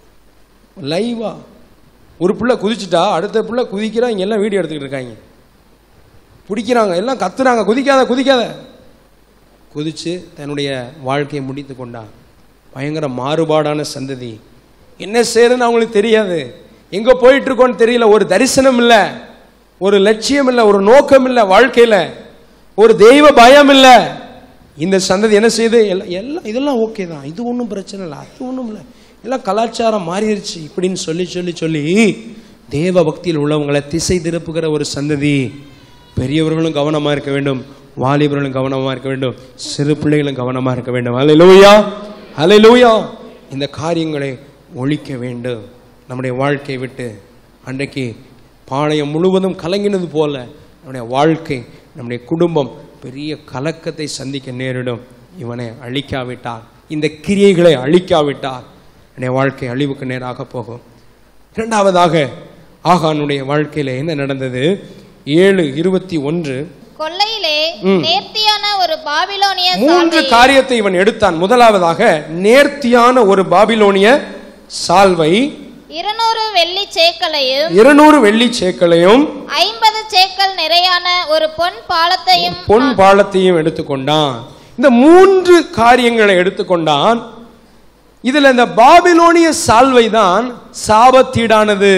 லைவா ஒரு பிள்ளை குதிச்சுட்டா அடுத்த பிள்ளை குதிக்கிறா இங்க எல்லாம் வீடியோ எடுத்துக்கிட்டு இருக்காங்க பிடிக்கிறாங்க எல்லாம் கத்துறாங்க குதிக்காத குதிக்காத குதிச்சு தன்னுடைய வாழ்க்கையை முடித்து கொண்டான் பயங்கர மாறுபாடான சந்ததி என்ன செய்யறதுன்னு அவங்களுக்கு தெரியாது எங்க போயிட்டு இருக்கோன்னு தெரியல ஒரு தரிசனம் இல்ல ஒரு லட்சியம் இல்ல ஒரு நோக்கம் இல்ல வாழ்க்கையில ஒரு தெய்வ பயம் இல்ல இந்த சந்ததி என்ன செய்யுது எல்லாம் எல்லாம் இதெல்லாம் ஓகே தான் இது ஒன்றும் பிரச்சனை இல்லை அது ஒன்றும் இல்லை எல்லாம் கலாச்சாரம் மாறிடுச்சு இப்படின்னு சொல்லி சொல்லி சொல்லி தேவ பக்தியில் உள்ளவங்களை திசை திருப்புகிற ஒரு சந்ததி பெரியவர்களும் கவனமா இருக்க வேண்டும் வாலிபர்களும் கவனமா இருக்க வேண்டும் சிறு பிள்ளைகளும் கவனமா இருக்க வேண்டும் ஹalleluya ஹalleluya இந்த காரியங்களை ஒழிக்க வேண்டும் நம்முடைய வாழ்க்கையை விட்டு அன்றைக்கு பாளையம் முழுவதும் கலங்கினது போல நம்முடைய வாழ்க்கை நம்முடைய குடும்பம் பெரிய கலக்கத்தை சந்திக்க நேரிடும் இவனை அழிக்காவிட்டால் இந்த கிரியைகளை அழிக்காவிட்டால் என்னுடைய வாழ்க்கை அழிவுக்கு நேராக போகும் இரண்டாவதாக ஆகானுடைய வாழ்க்கையில என்ன நடந்தது ஏழு இருபத்தி ஒன்று கொள்ளையிலே நேர்த்தியான ஒரு பாபிலோனிய மூன்று சால்வை காரியத்தை இவன் எடுத்தான் முதலாவதாக நேர்த்தியான ஒரு பாபிலோனிய சால்வை இருநூறு வெள்ளி சேக்கலையும் இருநூறு வெள்ளி சேக்களையும் ஐம்பது சேக்கல் நிறையான ஒரு பொன் பாலத்தையும் பொன் பாலத்தையும் எடுத்துக்கொண்டான் இந்த மூன்று காரியங்களை எடுத்துக்கொண்டான் இதுல இந்த பாபிலோனிய சால்வை தான் சாபத்தீடானது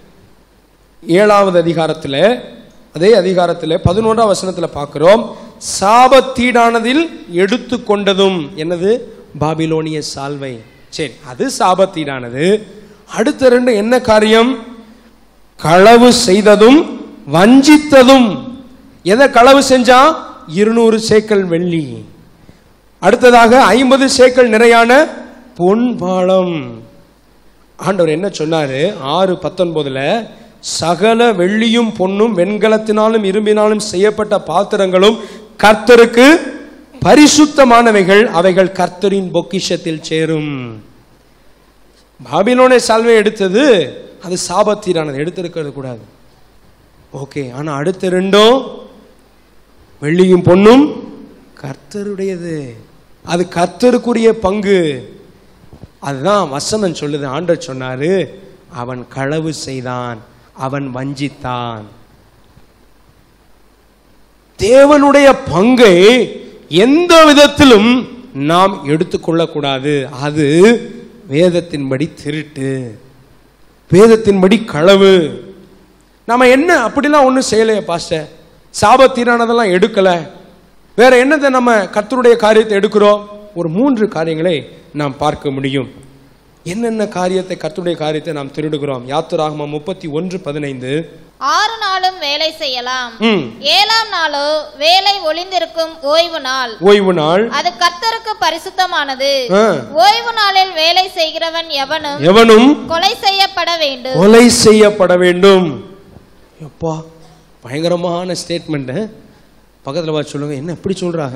ஏழாவது அதிகாரத்தில் அதே அதிகாரத்தில் பதினோராம் வசனத்துல பார்க்கிறோம் சாபத்தீடானதில் எடுத்துக்கொண்டதும் என்னது பாபிலோனிய சால்வை சரி அது சாபத்தீடானது அடுத்த ரெண்டு என்ன காரியம் களவு செய்ததும் வஞ்சித்ததும் எதை களவு செஞ்சா இருநூறு சேக்கல் வெள்ளி அடுத்ததாக ஐம்பது சேக்கல் நிறையான பொன் பாலம் ஆண்டவர் என்ன சொன்னாரு ஆறு பத்தொன்பதுல சகல வெள்ளியும் பொன்னும் வெண்கலத்தினாலும் இரும்பினாலும் செய்யப்பட்ட பாத்திரங்களும் கர்த்தருக்கு பரிசுத்தமானவைகள் அவைகள் கர்த்தரின் பொக்கிஷத்தில் சேரும் பாபிலோனை சால்வை எடுத்தது அது சாபத்தீரானது எடுத்திருக்கிறது கூடாது ஓகே ஆனா அடுத்த ரெண்டும் வெள்ளியும் பொன்னும் கர்த்தருடையது அது கர்த்தருக்குரிய பங்கு அதுதான் வசனம் சொல்லுது ஆண்டவர் சொன்னாரு அவன் களவு செய்தான் அவன் வஞ்சித்தான் தேவனுடைய பங்கை எந்த விதத்திலும் நாம் எடுத்துக்கொள்ளக்கூடாது அது வேதத்தின்படி திருட்டு வேதத்தின்படி களவு நாம என்ன அப்படிலாம் ஒன்றும் செய்யலையே பாஸ்டர் சாபத்தீரானதெல்லாம் எடுக்கல வேற என்னத்தை நம்ம கர்த்தருடைய காரியத்தை எடுக்கிறோம் ஒரு மூன்று காரியங்களை நாம் பார்க்க முடியும் என்னென்ன காரியத்தை கர்த்தருடைய காரியத்தை நாம் திருடுகிறோம் யாத்திராகமம் முப்பத்தி ஒன்று பதினைந்து ஆறு நாளும் வேலை செய்யலாம் ம் ஏழாம் நாளோ வேலை ஒளிந்திருக்கும் ஓய்வு நாள் ஓய்வு நாள் அது கர்த்தருக்கு பரிசுத்தமானது ஆ. ஓய்வு நாளில் வேலை செய்கிறவன் எவனும் எவனும் கொலை செய்யப்பட வேண்டும் கொலை செய்யப்பட வேண்டும் எப்பா பயங்கரமான ஸ்டேட்மெண்ட் பக்கத்தில் பார்த்து சொல்லுங்க என்ன இப்படி சொல்றாங்க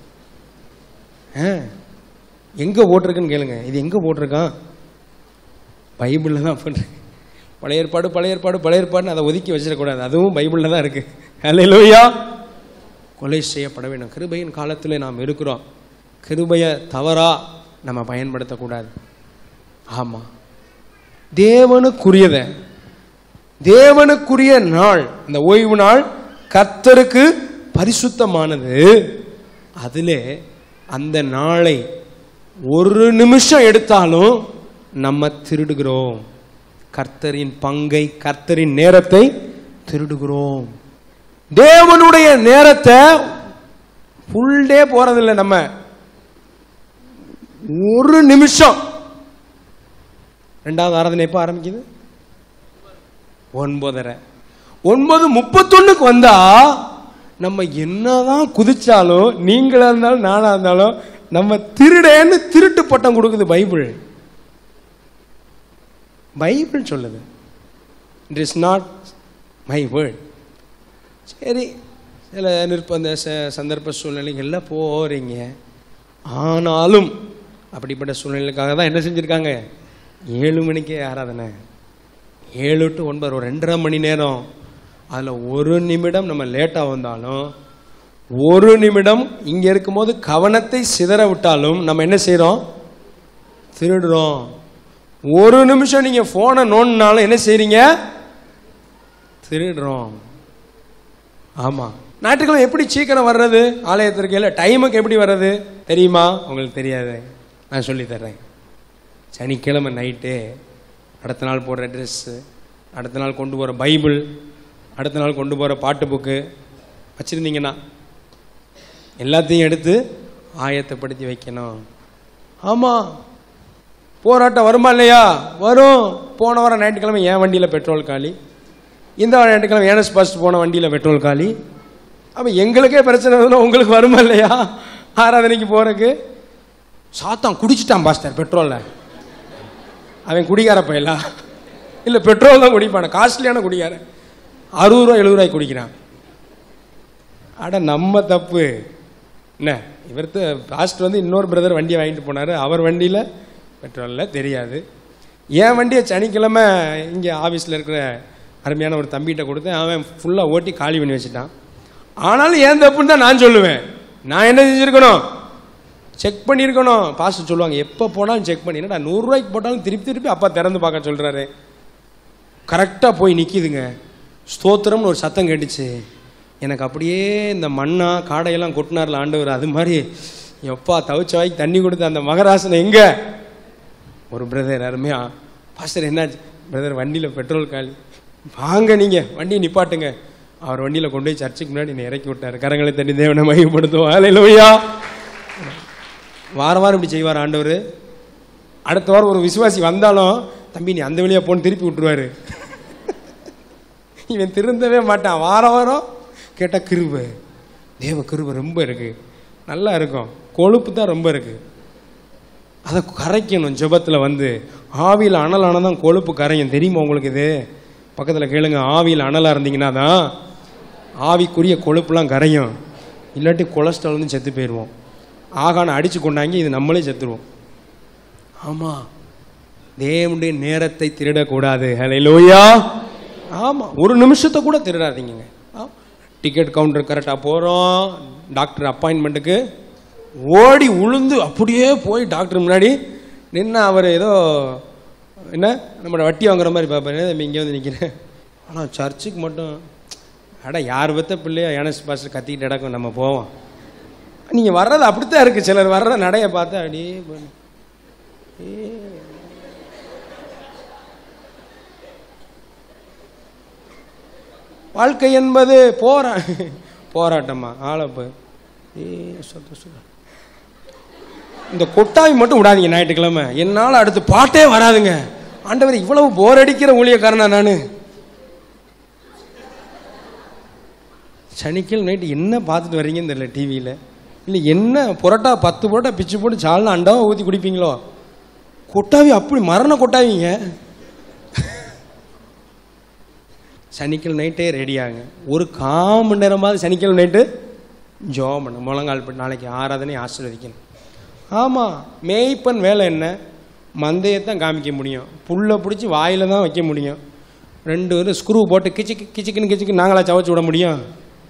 ஆ, எங்க போட்டிருக்குன்னு கேளுங்க இது எங்க போட்டிருக்கான் பைபிளில் தான் பண்ணுறேன் பழைய ஏற்பாடு பழைய ஏற்பாடு பழைய ஏற்பாடுன்னு அதை ஒதுக்கி வச்சிடக்கூடாது அதுவும் பைபிளில் தான் இருக்கு அல்லையா கொலை செய்யப்பட வேண்டும் கிருபையின் காலத்தில் நாம் இருக்கிறோம் கிருபையை தவறா நம்ம பயன்படுத்தக்கூடாது ஆமாம் தேவனுக்குரியத தேவனுக்குரிய நாள் அந்த ஓய்வு நாள் கர்த்தருக்கு பரிசுத்தமானது அதிலே அந்த நாளை ஒரு நிமிஷம் எடுத்தாலும் நம்ம திருடுகிறோம் கர்த்தரின் பங்கை கர்த்தரின் நேரத்தை திருடுகிறோம் தேவனுடைய நேரத்தை ஃபுல் டே போறதில்லை நம்ம ஒரு நிமிஷம் ரெண்டாவது ஆராதனை எப்போ ஆரம்பிக்குது ஒன்பதரை ஒன்பது முப்பத்தொன்னுக்கு வந்தா நம்ம என்னதான் குதிச்சாலும் நீங்களா இருந்தாலும் நானா இருந்தாலும் நம்ம திருடேன்னு திருட்டு பட்டம் கொடுக்குது பைபிள் பைபிள் சொல்லுது it is not my word சரி சில நிற்பந்த ச- சந்தர்ப்ப சூழ்நிலைகள்ல போறீங்க ஆனாலும் அப்படிப்பட்ட சூழ்நிலைக்காக தான் என்ன செஞ்சுருக்காங்க ஏழு மணிக்கே ஆராதனை ஏழு டு ஒன்பது ஒரு ரெண்டரை மணி நேரம் அதில் ஒரு நிமிடம் நம்ம லேட்டாக வந்தாலும் ஒரு நிமிடம் இங்கே இருக்கும்போது கவனத்தை சிதற விட்டாலும் நம்ம என்ன செய்கிறோம் திருடுறோம் ஒரு நிமிஷம் நீங்கள் ஃபோனை நோண்டினாலும் என்ன செய்றீங்க திருடுறோம் ஆமாம் ஞாயிற்றுக்கிழமை எப்படி சீக்கிரம் வர்றது ஆலயத்திற்கு இல்லை டைமுக்கு எப்படி வர்றது தெரியுமா உங்களுக்கு தெரியாது நான் சொல்லித் தர்றேன் சனிக்கிழமை நைட்டு அடுத்த நாள் போடுற ட்ரெஸ்ஸு அடுத்த நாள் கொண்டு போகிற பைபிள் அடுத்த நாள் கொண்டு போகிற பாட்டு புக்கு வச்சுருந்தீங்கன்னா எல்லாத்தையும் எடுத்து ஆயத்தப்படுத்தி வைக்கணும் ஆமாம் போராட்டம் வருமா இல்லையா வரும் போன வாரம் ஞாயிற்றுக்கிழமை என் வண்டியில் பெட்ரோல் காலி இந்த வாரம் ஞாயிற்றுக்கிழமை ஏனஸ் பாஸ்ட் போன வண்டியில் பெட்ரோல் காலி அப்போ எங்களுக்கே பிரச்சனை வருதுன்னா உங்களுக்கு வருமா இல்லையா ஆராதனைக்கு போகிறக்கு சாத்தான் குடிச்சிட்டான் பாஸ்டர் பெட்ரோலில் அவன் குடிகார பயலா இல்லை பெட்ரோல் தான் குடிப்பான காஸ்ட்லியான குடிகாரன் அறுபது ரூபா எழுபது ரூபாய்க்கு குடிக்கிறான் அட நம்ம தப்பு என்ன இவர்த்து பாஸ்ட் வந்து இன்னொரு பிரதர் வண்டியை வாங்கிட்டு போனார் அவர் வண்டியில் பெட்ரோலில் தெரியாது என் வண்டியை சனிக்கிழமை இங்கே ஆஃபீஸில் இருக்கிற அருமையான ஒரு தம்பிகிட்ட கொடுத்தேன் அவன் ஃபுல்லாக ஓட்டி காலி பண்ணி வச்சுட்டான் ஆனாலும் ஏன் தப்புன்னு தான் நான் சொல்லுவேன் நான் என்ன செஞ்சுருக்கணும் செக் பண்ணியிருக்கணும் பாஸ்டர் சொல்லுவாங்க எப்போ போனாலும் செக் பண்ணி என்னடா நூறுரூவாய்க்கு போட்டாலும் திருப்பி திருப்பி அப்பா திறந்து பார்க்க சொல்கிறாரு கரெக்டாக போய் நிற்கிதுங்க ஸ்தோத்திரம்னு ஒரு சத்தம் கேட்டுச்சு எனக்கு அப்படியே இந்த மண்ணா காடையெல்லாம் கொட்டினார்ல ஆண்டவர் அது மாதிரி எப்பா தவிச்ச வாய்க்கு தண்ணி கொடுத்த அந்த மகராசனை எங்க ஒரு பிரதர் அருமையா பாஸ்டர் என்னாச்சு பிரதர் வண்டியில் பெட்ரோல் காலி வாங்க நீங்கள் வண்டியை நிப்பாட்டுங்க அவர் வண்டியில் கொண்டு போய் சர்ச்சுக்கு முன்னாடி என்னை இறக்கி விட்டார் கரங்களை தண்ணி தேவனை மையப்படுத்துவோம் அலையிலோயா வாரம் வாரம் இப்படி செய்வார் ஆண்டவர் அடுத்த வாரம் ஒரு விசுவாசி வந்தாலும் தம்பி நீ அந்த வழியா போன்னு திருப்பி விட்டுருவாரு இவன் திருந்தவே மாட்டான் வாரம் வாரம் கேட்டால் கிருபை தேவ கிருபை ரொம்ப இருக்கு நல்லா இருக்கும் கொழுப்பு தான் ரொம்ப இருக்கு அதை கரைக்கணும் ஜெபத்தில் வந்து ஆவியில் அனலான தான் கொழுப்பு கரையும் தெரியுமா உங்களுக்கு இது பக்கத்தில் கேளுங்க ஆவியில் அனலாக இருந்தீங்கன்னா தான் ஆவிக்குரிய கொழுப்புலாம் கரையும் இல்லாட்டி கொலஸ்ட்ரால் வந்து செத்து போயிடுவோம் ஆகான அடித்து கொண்டாங்க இது நம்மளே செத்துருவோம் ஆமாம் தேவனுடைய நேரத்தை திருடக்கூடாது ஹalleluya ஆமாம் ஒரு நிமிஷத்தை கூட திருடாதீங்க டிக்கெட் கவுண்டர் கரெக்டாக போகிறோம் டாக்டர் அப்பாயின்மெண்ட்டுக்கு ஓடி உளுந்து அப்படியே போய் டாக்டர் முன்னாடி நின்று அவர் ஏதோ என்ன நம்மளோட வட்டி வாங்குற மாதிரி பார்ப்பாரு தம்பி இங்கே வந்து நிற்கிறேன் ஆனால் சர்ச்சுக்கு மட்டும் அட யார் பத்த பிள்ளையோ எனஸ் பாஸ்டர் கத்திக்கிட்டு கிடக்கும் நம்ம போவோம் நீங்கள் வர்றது அப்படித்தான் இருக்குது சிலர் வர்ற நடைய பார்த்து அப்படியே போய்- ஏ. வாழ்க்கை என்பது போரா போராட்டமா ஆளை போய் ஏ சொத்த சொத்த இந்த கொட்டாவி மட்டும் விடாதீங்க ஞாயிற்றுக்கிழமை என்னால் அடுத்து பாட்டே வராதுங்க ஆண்டவர் இவ்வளவு போர் அடிக்கிற ஊழியக்காரனா நான் சனிக்கிழமை நைட்டு என்ன பார்த்துட்டு வர்றீங்கன்னு தெரியல டிவியில் இல்லை என்ன புரோட்டா பத்து புரோட்டா பிச்சு போட்டு சால்னா அண்டாவை ஊற்றி குடிப்பீங்களோ கொட்டாவி அப்படி மரண கொட்டாவிங்க சனிக்கிழமை நைட்டே ரெடியாங்க ஒரு கால் மணி நேரமாவது சனிக்கிழமை நைட்டு ஜோம் பண்ண முழங்கால் போட்டு நாளைக்கு ஆராதனை ஆசீர்வதிக்கணும் ஆமாம் மேய்ப்பன் வேலை என்ன மந்தையத்தான் காமிக்க முடியும் புல்லை பிடிச்சி வாயில் தான் வைக்க முடியும் ரெண்டு பேரும் ஸ்க்ரூ போட்டு கிச்சிக்கு கிச்சிக்குன்னு கிச்சிக்கு நாங்களா சவச்சு விட முடியும்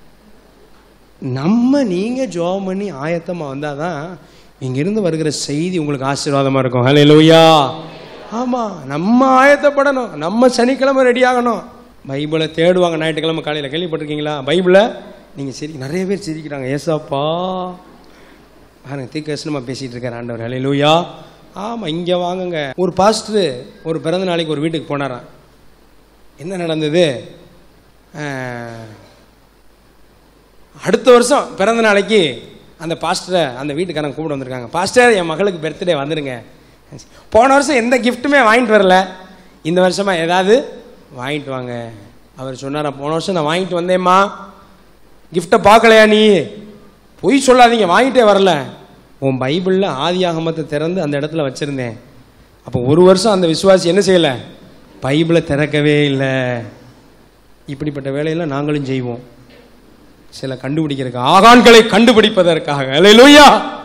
நம்ம நீங்கள் ஜோம் பண்ணி ஆயத்தமாக வந்தால் தான் இங்கிருந்து வருகிற செய்தி உங்களுக்கு ஆசீர்வாதமாக இருக்கும் ஹலே லூயா ஆமாம் நம்ம ஆயத்தப்படணும் நம்ம சனிக்கிழமை ரெடி ஆகணும் பைபிளை தேடுவாங்க ஞாயிற்றுக்கிழமை காலையில் கேள்விப்பட்டிருக்கீங்களா பைபிளை நீங்கள் சிரி நிறைய பேர் சிரிக்கிறாங்க ஏசாப்பா பாருங்க தீர்க்கசனமாக பேசிகிட்டு இருக்கார் ஆண்டவர் ஹலே லூயா ஆமாம் இங்கே வாங்குங்க ஒரு பாஸ்டர் ஒரு பிறந்த நாளைக்கு ஒரு வீட்டுக்கு போனாராம் என்ன நடந்தது ஆஹ், அடுத்த வருஷம் பிறந்த நாளைக்கு அந்த பாஸ்டரை அந்த வீட்டுக்காரங்க கூப்பிட வந்திருக்காங்க பாஸ்டர் என் மகளுக்கு பர்த்டே வந்துருங்க போன வருஷம் எந்த கிஃப்ட்டுமே வாங்கிட்டு வரல இந்த வருஷமா ஏதாவது வாங்கிட்டு வாங்க அவர் சொன்னாரா போன வருஷம் நான் வாங்கிட்டு வந்தேம்மா கிஃப்ட்டை பார்க்கலையா நீ பொய் சொல்லாதீங்க வாங்கிட்டே வரல உன் பைபிளில் ஆதியாகமத்தை திறந்து அந்த இடத்துல வச்சுருந்தேன் அப்போ ஒரு வருஷம் அந்த விசுவாசி என்ன செய்யலை பைபிளை திறக்கவே இல்லை இப்படிப்பட்ட வேலையெல்லாம் நாங்களும் செய்வோம் சில கண்டுபிடிக்கிறதுக்கு ஆகான்களை கண்டுபிடிப்பதற்காக அல்லேலூயா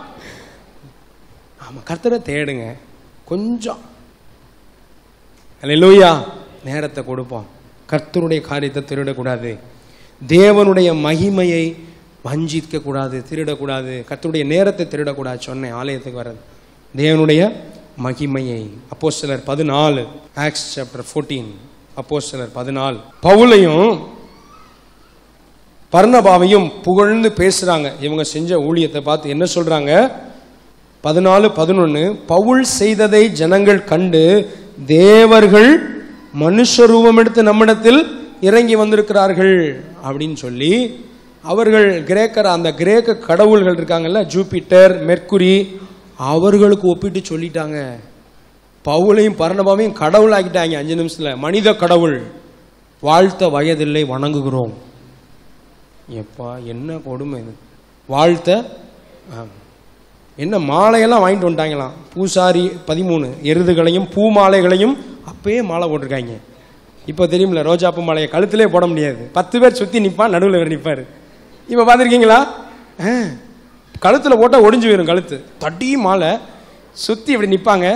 ஆமா கர்த்தரை தேடுங்க கொஞ்சம் அல்லேலூயா நேரத்தை கொடுப்போம் கர்த்தருடைய காரியத்தை திருடக்கூடாது தேவனுடைய மகிமையை வஞ்சிக்க கூடாது திருடக்கூடாது கர்த்தருடைய நேரத்தை திருடக்கூடாது சொன்னேன் ஆலயத்துக்கு வர்றது தேவனுடைய மகிமையை அப்போ சிலர் பதினாலு ஆக்ஸ் சாப்டர் ஃபோர்டீன் அப்போ சிலர் பதினாலு பவுலையும் பர்ணபாவையும் புகழ்ந்து பேசுறாங்க இவங்க செஞ்ச ஊழியத்தை பார்த்து என்ன சொல்றாங்க பதினாலு பதினொன்று பவுல் செய்ததை ஜனங்கள் கண்டு தேவர்கள் மனுஷ ரூபம் எடுத்து நம்மிடத்தில் இறங்கி வந்திருக்கிறார்கள் அப்படின்னு சொல்லி அவர்கள் கிரேக்கர் அந்த கிரேக்க கடவுள்கள் இருக்காங்கல்ல ஜூபிட்டர் மெர்க்குரி அவர்களுக்கு ஒப்பிட்டு சொல்லிட்டாங்க பவுலையும் பர்ணபாவையும் கடவுள் ஆக்கிட்டாங்க அஞ்சு நிமிஷத்துல மனித கடவுள் வாழ்த்த வயதில்லை வணங்குகிறோம் எப்பா என்ன கொடுமை இது வாழ்த்த ஆம். என்ன மாலையெல்லாம் வாங்கிட்டு வந்துட்டாங்களாம் பூசாரி பதிமூணு எருதுகளையும் பூ மாலைகளையும் அப்பயே மாலை போட்டிருக்காங்க இப்போ தெரியுமில்ல ரோஜாப்பூ மாலையை கழுத்திலே போட முடியாது பத்து பேர் சுற்றி நிற்பான் நடுவில் இவர் நிற்பார் இப்போ பார்த்துருக்கீங்களா கழுத்தில் போட்டால் ஒடிஞ்சு போயிடும் கழுத்து தட்டி மாலை சுற்றி இப்படி நிற்பாங்க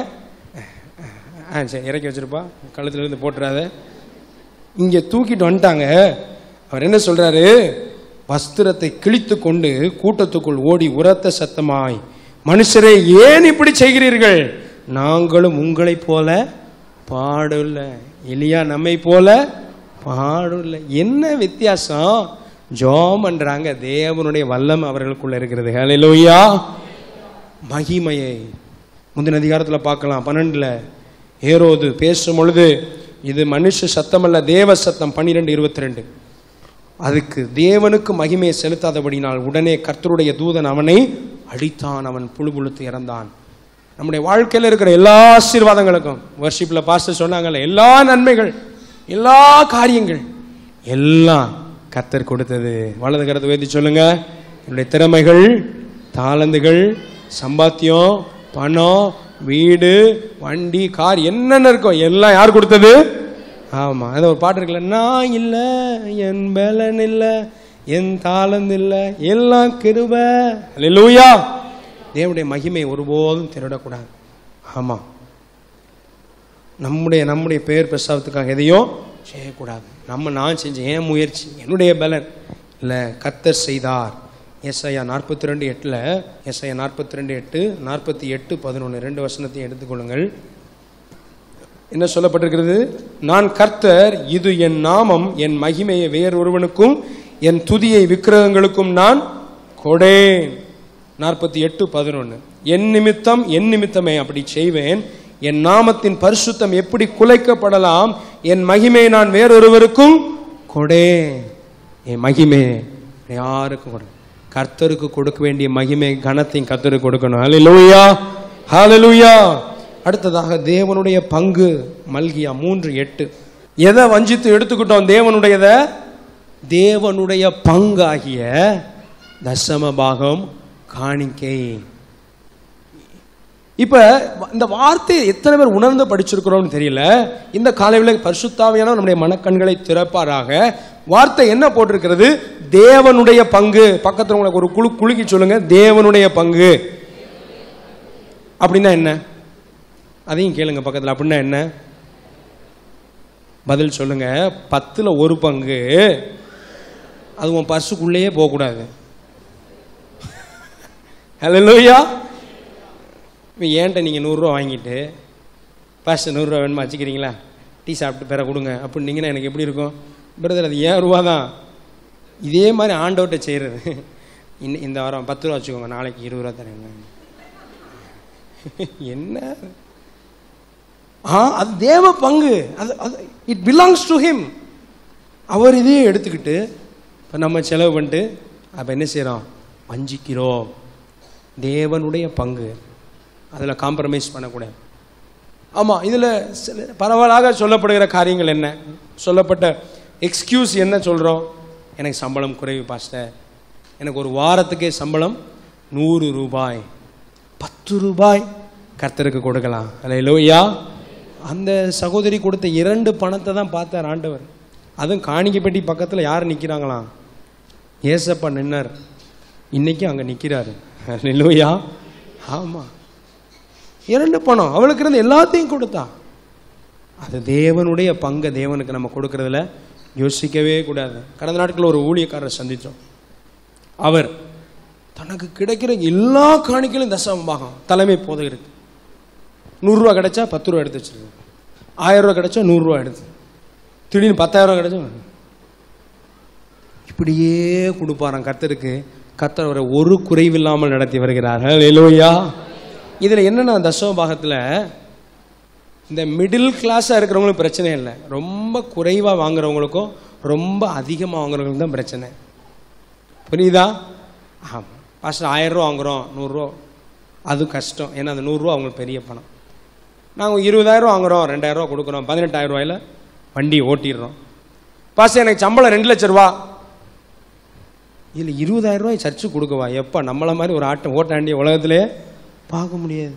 ஆ சரி இறக்கி வச்சிருப்பா கழுத்துல இருந்து போட்டுறாத இங்கே தூக்கிட்டு வந்துட்டாங்க அவர் என்ன சொல்றாரு வஸ்திரத்தை கிழித்து கொண்டு கூட்டத்துக்குள் ஓடி உரத்த சத்தமாய் மனுஷரே ஏன் இப்படி செய்கிறீர்கள் நாங்களும் உங்களைப் போல பாடுல எலியா நம்மை போல பாடுல என்ன வித்தியாசம் ஜோம் பண்றாங்க தேவனுடைய வல்லம் அவர்களுக்குள்ள இருக்கிறது ஹalleluya மகிமையை முந்தின அதிகாரத்தில் பார்க்கலாம் பன்னெண்டுல ஏரோது பேசும் பொழுது இது மனுஷ சத்தமல்ல தேவ சத்தம் பன்னிரெண்டு இருபத்தி ரெண்டு அதுக்கு தேவனுக்கு மகிமையை செலுத்தாதபடினால் உடனே கர்த்தருடைய தூதன் அவனை அடித்தான் அவன் புழு புழுத்து இறந்தான் நம்முடைய வாழ்க்கையில் இருக்கிற எல்லா ஆசீர்வாதங்களுக்கும் வர்ஷிப்பில் பாஸ்டர் சொன்னாங்கல்ல எல்லா நன்மைகள் எல்லா காரியங்கள் எல்லாம் கர்த்தர் கொடுத்தது வலது கருத்து வைத்து சொல்லுங்க என்னுடைய திறமைகள் தாளந்துகள் சம்பாத்தியம் பணம் வீடு வண்டி கார் என்னென்ன இருக்கோ எல்லாம் யார் கொடுத்தது ஆமா அது ஒரு பாட்டு இருக்குல்ல நான் இல்ல என் பலன் இல்ல என் தாளந்து இல்ல எல்லாம் கிருப அல்லேலூயா தேவனுடைய மகிமை ஒருபோதும் திருடக்கூடாது ஆமா நம்முடைய நம்முடைய பெயர் பிரசாதத்துக்காக எதையும் செய்யக்கூடாது நம்ம நான் செஞ்சேன் என் முயற்சி என்னுடைய பலன் இல்லை கத்தர் செய்தார் எஸ்ஐயா நாற்பத்தி ரெண்டு எட்டில் எஸ்ஐயா நாற்பத்தி ரெண்டு எட்டு நாற்பத்தி எட்டு பதினொன்று ரெண்டு வசனத்தையும் எடுத்துக்கொள்ளுங்கள் என்ன சொல்லப்பட்டிருக்கிறது நான் கர்த்தர் இது என் நாமம் என் மகிமையை வேறொருவனுக்கும் என் துதியை விக்கிரகங்களுக்கும் நான் கொடேன் நாற்பத்தி எட்டு பதினொன்று என் நிமித்தம் என் நிமித்தமே அப்படி செய்வேன் என் நாமத்தின் பரிசுத்தம் எப்படி குலைக்கப்படலாம் என் மகிமையை நான் வேறொருவருக்கும் கொடேன் என் மகிமை யாருக்கும் கொடு கர்த்தருக்கு கொடுக்க வேண்டிய மகிமை கனத்தையும் கர்த்தருக்கு கொடுக்கணும் ஹalleluya ஹalleluya அடுத்ததாக தேவனுடைய பங்கு மல்கியா மூன்று எட்டு எதை வஞ்சித்து எடுத்துக்கிட்டோம் தேவனுடையத தேவனுடைய பங்காகிய தசம பாகம் காணிக்கை இப்ப இந்த வார்த்தையை எத்தனை பேர் உணர்ந்து படிச்சிருக்கிறோம்னு தெரியல இந்த காலையில் பரிசுத்தாவியான நம்முடைய மனக்கண்களை திறப்பாராக வார்த்தை என்ன போட்டிருக்கிறது தேவனுடைய பங்கு பக்கத்துல உங்களுக்கு ஒரு குழு குலுக்கி சொல்லுங்க தேவனுடைய பங்கு அப்படின்னா என்ன அதையும் கேளுங்க பக்கத்துல அப்படின்னா என்ன பதில் சொல்லுங்க பத்துல ஒரு பங்கு அது உன் பர்சுக்குள்ளேயே போகக்கூடாது ஹலோயா இப்போ ஏன்ட்ட நீங்கள் நூறுரூவா வாங்கிட்டு பாஸ்டர் நூறுரூவா வேணுமா வச்சுக்கிறீங்களா டீ சாப்பிட்டு பிற கொடுங்க அப்படின்னீங்கன்னா எனக்கு எப்படி இருக்கும் பிரதர் அது ஏன் ரூபா தான் இதே மாதிரி ஆண்டவர்கிட்ட செய்கிறது இன்னும் இந்த வாரம் பத்து ரூபா வச்சுக்கோங்க நாளைக்கு இருபது ரூபா தரேன் என்ன ஆ அது தேவ பங்கு அது அது இட் பிலாங்ஸ் டு ஹிம் அவர் இதையே எடுத்துக்கிட்டு இப்போ நம்ம செலவு பண்ணிட்டு அப்போ என்ன செய்கிறோம் வஞ்சிக்கிறோம் தேவனுடைய பங்கு அதில் காம்ப்ரமைஸ் பண்ணக்கூடாது ஆமாம் இதில் சில பரவலாக சொல்லப்படுகிற காரியங்கள் என்ன சொல்லப்பட்ட எக்ஸ்கியூஸ் என்ன சொல்கிறோம் எனக்கு சம்பளம் குறைவு பாஸ்டர் எனக்கு ஒரு வாரத்துக்கே சம்பளம் நூறு ரூபாய் பத்து ரூபாய் கர்த்தருக்கு கொடுக்கலாம் அல்லையா அந்த சகோதரி கொடுத்த இரண்டு பணத்தை தான் பார்த்தார் ஆண்டவர் அதுவும் காணிக்கைப்பட்டி பக்கத்தில் யார் நிற்கிறாங்களாம் ஏசப்பா நின்னார் இன்னைக்கு அங்கே நிற்கிறாரு அல்லையா ஆமாம் இரண்டு பணம் அவளுக்கு இருந்து எல்லாத்தையும் கொடுத்தா அது தேவனுடைய பங்கை தேவனுக்கு நம்ம கொடுக்கறதுல யோசிக்கவே கூடாது கடந்த நாட்களில் ஒரு ஊழியக்காரரை சந்தித்தோம் அவர் தனக்கு கிடைக்கிற எல்லா காணிக்கையிலும் தசமபாகம் தலைமை போதகருக்கு நூறுரூவா கிடைச்சா பத்து ரூபா எடுத்து வச்சிருக்கு ஆயிரம் ரூபா கிடைச்சா நூறுரூவா எடுத்து திடீர்னு பத்தாயிரம் ரூபா கிடைச்சா இப்படியே கொடுப்பாராம் கர்த்தருக்கு கர்த்தர் அவரை ஒரு குறைவில்லாமல் நடத்தி வருகிறார்கள் எலோயா இதில் என்னன்னா தசம பாகத்தில் இந்த மிடில் கிளாஸாக இருக்கிறவங்களுக்கு பிரச்சனை இல்லை ரொம்ப குறைவாக வாங்குறவங்களுக்கும் ரொம்ப அதிகமாக வாங்குறவங்களுக்கும் தான் பிரச்சனை புரியுதா ஆமாம் ஃபஸ்ட்டு ஆயிரரூவா வாங்குகிறோம் நூறுரூவா அது கஷ்டம் ஏன்னா அந்த நூறுரூவா அவங்களுக்கு பெரிய பணம் நாங்கள் இருபதாயிரம் வாங்குகிறோம் ரெண்டாயிரரூவா கொடுக்குறோம் பதினெட்டாயிரம் ரூபாயில வண்டி ஓட்டிடுறோம் பாஸ் எனக்கு சம்பளம் ரெண்டு லட்ச ரூபா இதில் இருபதாயிரம் ரூபாய் சர்ச்சு கொடுக்கவா எப்போ நம்மள மாதிரி ஒரு ஆட்டம் ஓட்டாண்டிய உலகத்திலே பார்க்க முடியாது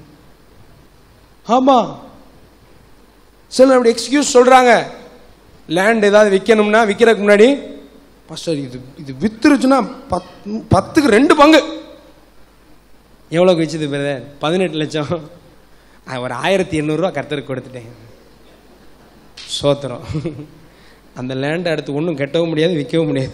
ஆமாம் சில அப்படி எக்ஸ்கியூஸ் சொல்கிறாங்க லேண்ட் ஏதாவது விற்கணும்னா விற்கிறதுக்கு முன்னாடி பாஸ்டர் இது இது வித்துருச்சுன்னா பத் பத்துக்கு ரெண்டு பங்கு எவ்வளோக்கு வச்சுது பிரதர் பதினெட்டு லட்சம் நான் ஒரு ஆயிரத்தி எண்ணூறுரூவா கர்த்தருக்கு கொடுத்துட்டேன் சோத்திரம் அந்த லேண்டை அடுத்து ஒன்றும் கெட்டவும் முடியாது விற்கவும் முடியாது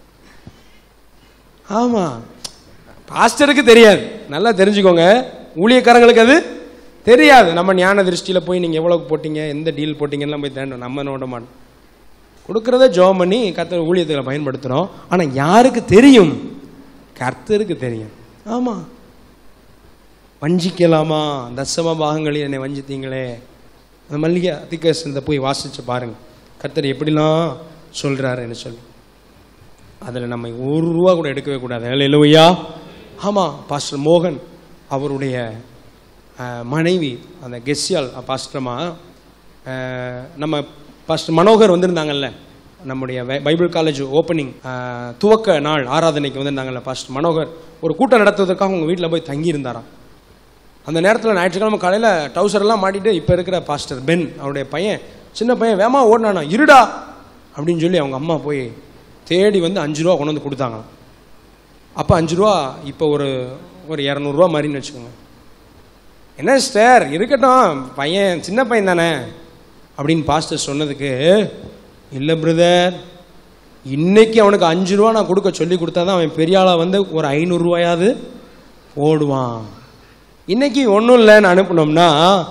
ஆமாம் பாஸ்டருக்கு தெரியாது நல்லா தெரிஞ்சுக்கோங்க ஊழியக்காரங்களுக்கு அது தெரியாது நம்ம ஞான திருஷ்டியில் போய் நீங்கள் எவ்வளோக்கு போட்டீங்க எந்த டீல் போட்டீங்கலாம் போய் தேண்டோம் நம்ம நோட மாட்டோம் கொடுக்குறத ஜோம் பண்ணி கர்த்தர் ஊழியத்தில் பயன்படுத்துகிறோம் ஆனால் யாருக்கு தெரியும் கர்த்தருக்கு தெரியும் ஆமாம் வஞ்சிக்கலாமா தசம பாகங்களில் என்னை வஞ்சித்தீங்களே அந்த மல்லிகை அதிகசனத்தை போய் வாசித்து பாருங்க கர்த்தர் எப்படிலாம் சொல்கிறாருன்னு சொல்லி அதில் நம்ம ஒரு ரூபா கூட எடுக்கவே கூடாது இல்லையா ஆமாம் பாஸ்டர் மோகன் அவருடைய அஹ், மனைவி அந்த கெஸ்யால் பாஸ்டர்மா அஹ், நம்ம பாஸ்டர் மனோகர் வந்திருந்தாங்கல்ல நம்முடைய பை- பைபிள் காலேஜ் ஓப்பனிங் துவக்க நாள் ஆராதனைக்கு வந்திருந்தாங்கல்ல பாஸ்டர் மனோகர் ஒரு கூட்டம் நடத்துவதற்காக உங்கள் வீட்டில் போய் தங்கியிருந்தாராம் அந்த நேரத்தில் ஞாயிற்றுக்கிழமை காலையில் டவுசர் எல்லாம் மாட்டிட்டு இப்போ இருக்கிற பாஸ்டர் பென் அவருடைய பையன் சின்ன பையன் வேமா ஓடினானா இருடா அப்படின்னு சொல்லி அவங்க அம்மா போய் தேடி வந்து அஞ்சு ரூபா கொண்டு வந்து கொடுத்தாங்களாம் அப்போ அஞ்சு ரூபா இப்போ ஒரு ஒரு இரநூறுவா மாதிரின்னு வச்சுக்கோங்க என்ன சிஸ்டர் இருக்கட்டும் பையன் சின்ன பையன் தானே அப்படின்னு பாஸ்டர் சொன்னதுக்கு இல்லை பிரதர் இன்னைக்கு அவனுக்கு அஞ்சு ரூபா நான் கொடுக்க சொல்லி கொடுத்தா தான் அவன் பெரிய ஆளா வந்து ஒரு ஐநூறுரூவாயாவது ஓடுவான் இன்னைக்கு ஒன்றும் இல்லைன்னு அனுப்புனோம்னா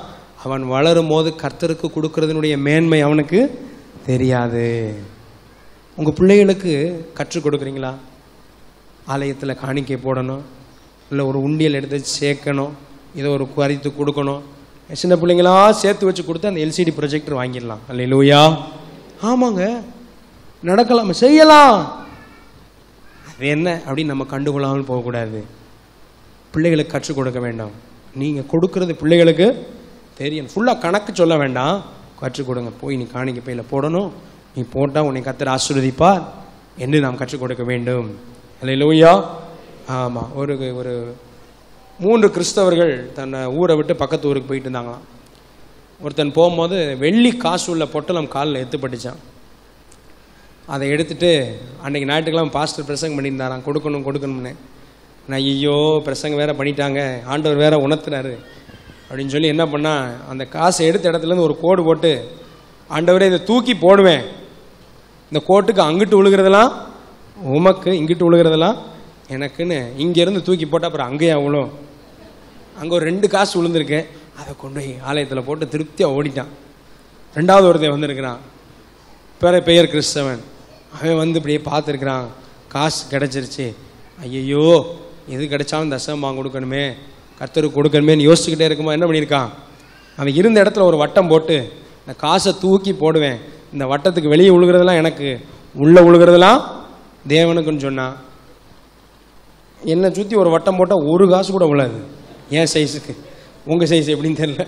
அவன் வளரும் போது கர்த்தருக்கு கொடுக்கறதுனுடைய மேன்மை அவனுக்கு தெரியாது உங்க பிள்ளைகளுக்கு கற்றுக் கொடுக்குறீங்களா ஆலயத்தில் காணிக்கை போடணும் இல்லை ஒரு உண்டியல் எடுத்து சேர்க்கணும் இதை ஒரு குறைத்து கொடுக்கணும் சின்ன பிள்ளைங்களா சேர்த்து வச்சு கொடுத்து அந்த எல்சிடி ப்ரொஜெக்டர் வாங்கிடலாம் அல்லையா ஆமாங்க நடக்கலாம் செய்யலாம் அது என்ன அப்படின்னு நம்ம கண்டுகொள்ளாமல் போகக்கூடாது பிள்ளைகளுக்கு கற்றுக் கொடுக்க வேண்டாம் நீங்கள் கொடுக்கறது பிள்ளைகளுக்கு தெரியும் ஃபுல்லாக கணக்கு சொல்ல வேண்டாம் கற்றுக் கொடுங்க போய் நீ காணிக்க பையில் போடணும் நீ போட்டால் உன்னை கத்தர் ஆசீர்வதிப்பார் என்று நாம் கற்றுக் கொடுக்க வேண்டும் அல்லையா ஆமாம் ஒரு ஒரு மூன்று கிறிஸ்தவர்கள் தன்னை ஊரை விட்டு பக்கத்து ஊருக்கு போயிட்டு இருந்தாங்களாம் ஒருத்தன் போகும்போது வெள்ளி காசு உள்ள பொட்டலம் காலில் எத்துப்பட்டுச்சான் அதை எடுத்துட்டு அன்னைக்கு ஞாயிற்றுக்கிழமை பாஸ்டர் பிரசங்கம் பண்ணியிருந்தாராம் கொடுக்கணும் கொடுக்கணும்னு நான் ஐயோ பிரசங்கம் வேற பண்ணிட்டாங்க ஆண்டவர் வேற உணர்த்தினாரு அப்படின்னு சொல்லி என்ன பண்ணா அந்த காசை எடுத்த இடத்துல இருந்து ஒரு கோடு போட்டு ஆண்டவரே இதை தூக்கி போடுவேன் இந்த கோட்டுக்கு அங்கிட்டு விழுகிறதெல்லாம் உமக்கு இங்கிட்டு விழுகிறதெல்லாம் எனக்குன்னு இங்கேருந்து தூக்கி போட்டால் அப்புறம் அங்கேயே அவ்வளோ அங்கே ஒரு ரெண்டு காசு விழுந்திருக்கு அதை கொண்டு போய் ஆலயத்தில் போட்டு திருப்தியாக ஓடிட்டான் ரெண்டாவது ஒருத்தன் வந்திருக்கிறான் பிற பெயர் கிறிஸ்தவன் அவன் வந்து இப்படியே பார்த்துருக்குறான் காசு கிடச்சிருச்சு ஐயையோ எது கிடைச்சாலும் தசமாக கொடுக்கணுமே கர்த்தருக்கு கொடுக்கணுமேன்னு யோசிச்சுக்கிட்டே இருக்குமா என்ன பண்ணியிருக்கான் அவன் இருந்த இடத்துல ஒரு வட்டம் போட்டு இந்த காசை தூக்கி போடுவேன் இந்த வட்டத்துக்கு வெளியே உழுகிறதெல்லாம் எனக்கு உள்ளே உழுகிறதெல்லாம் தேவனுக்குன்னு சொன்னான் என்னை சுற்றி ஒரு வட்டம் போட்டால் ஒரு காசு கூட விழாது என் சைஸுக்கு உங்கள் சைஸ் எப்படின்னு தெரியல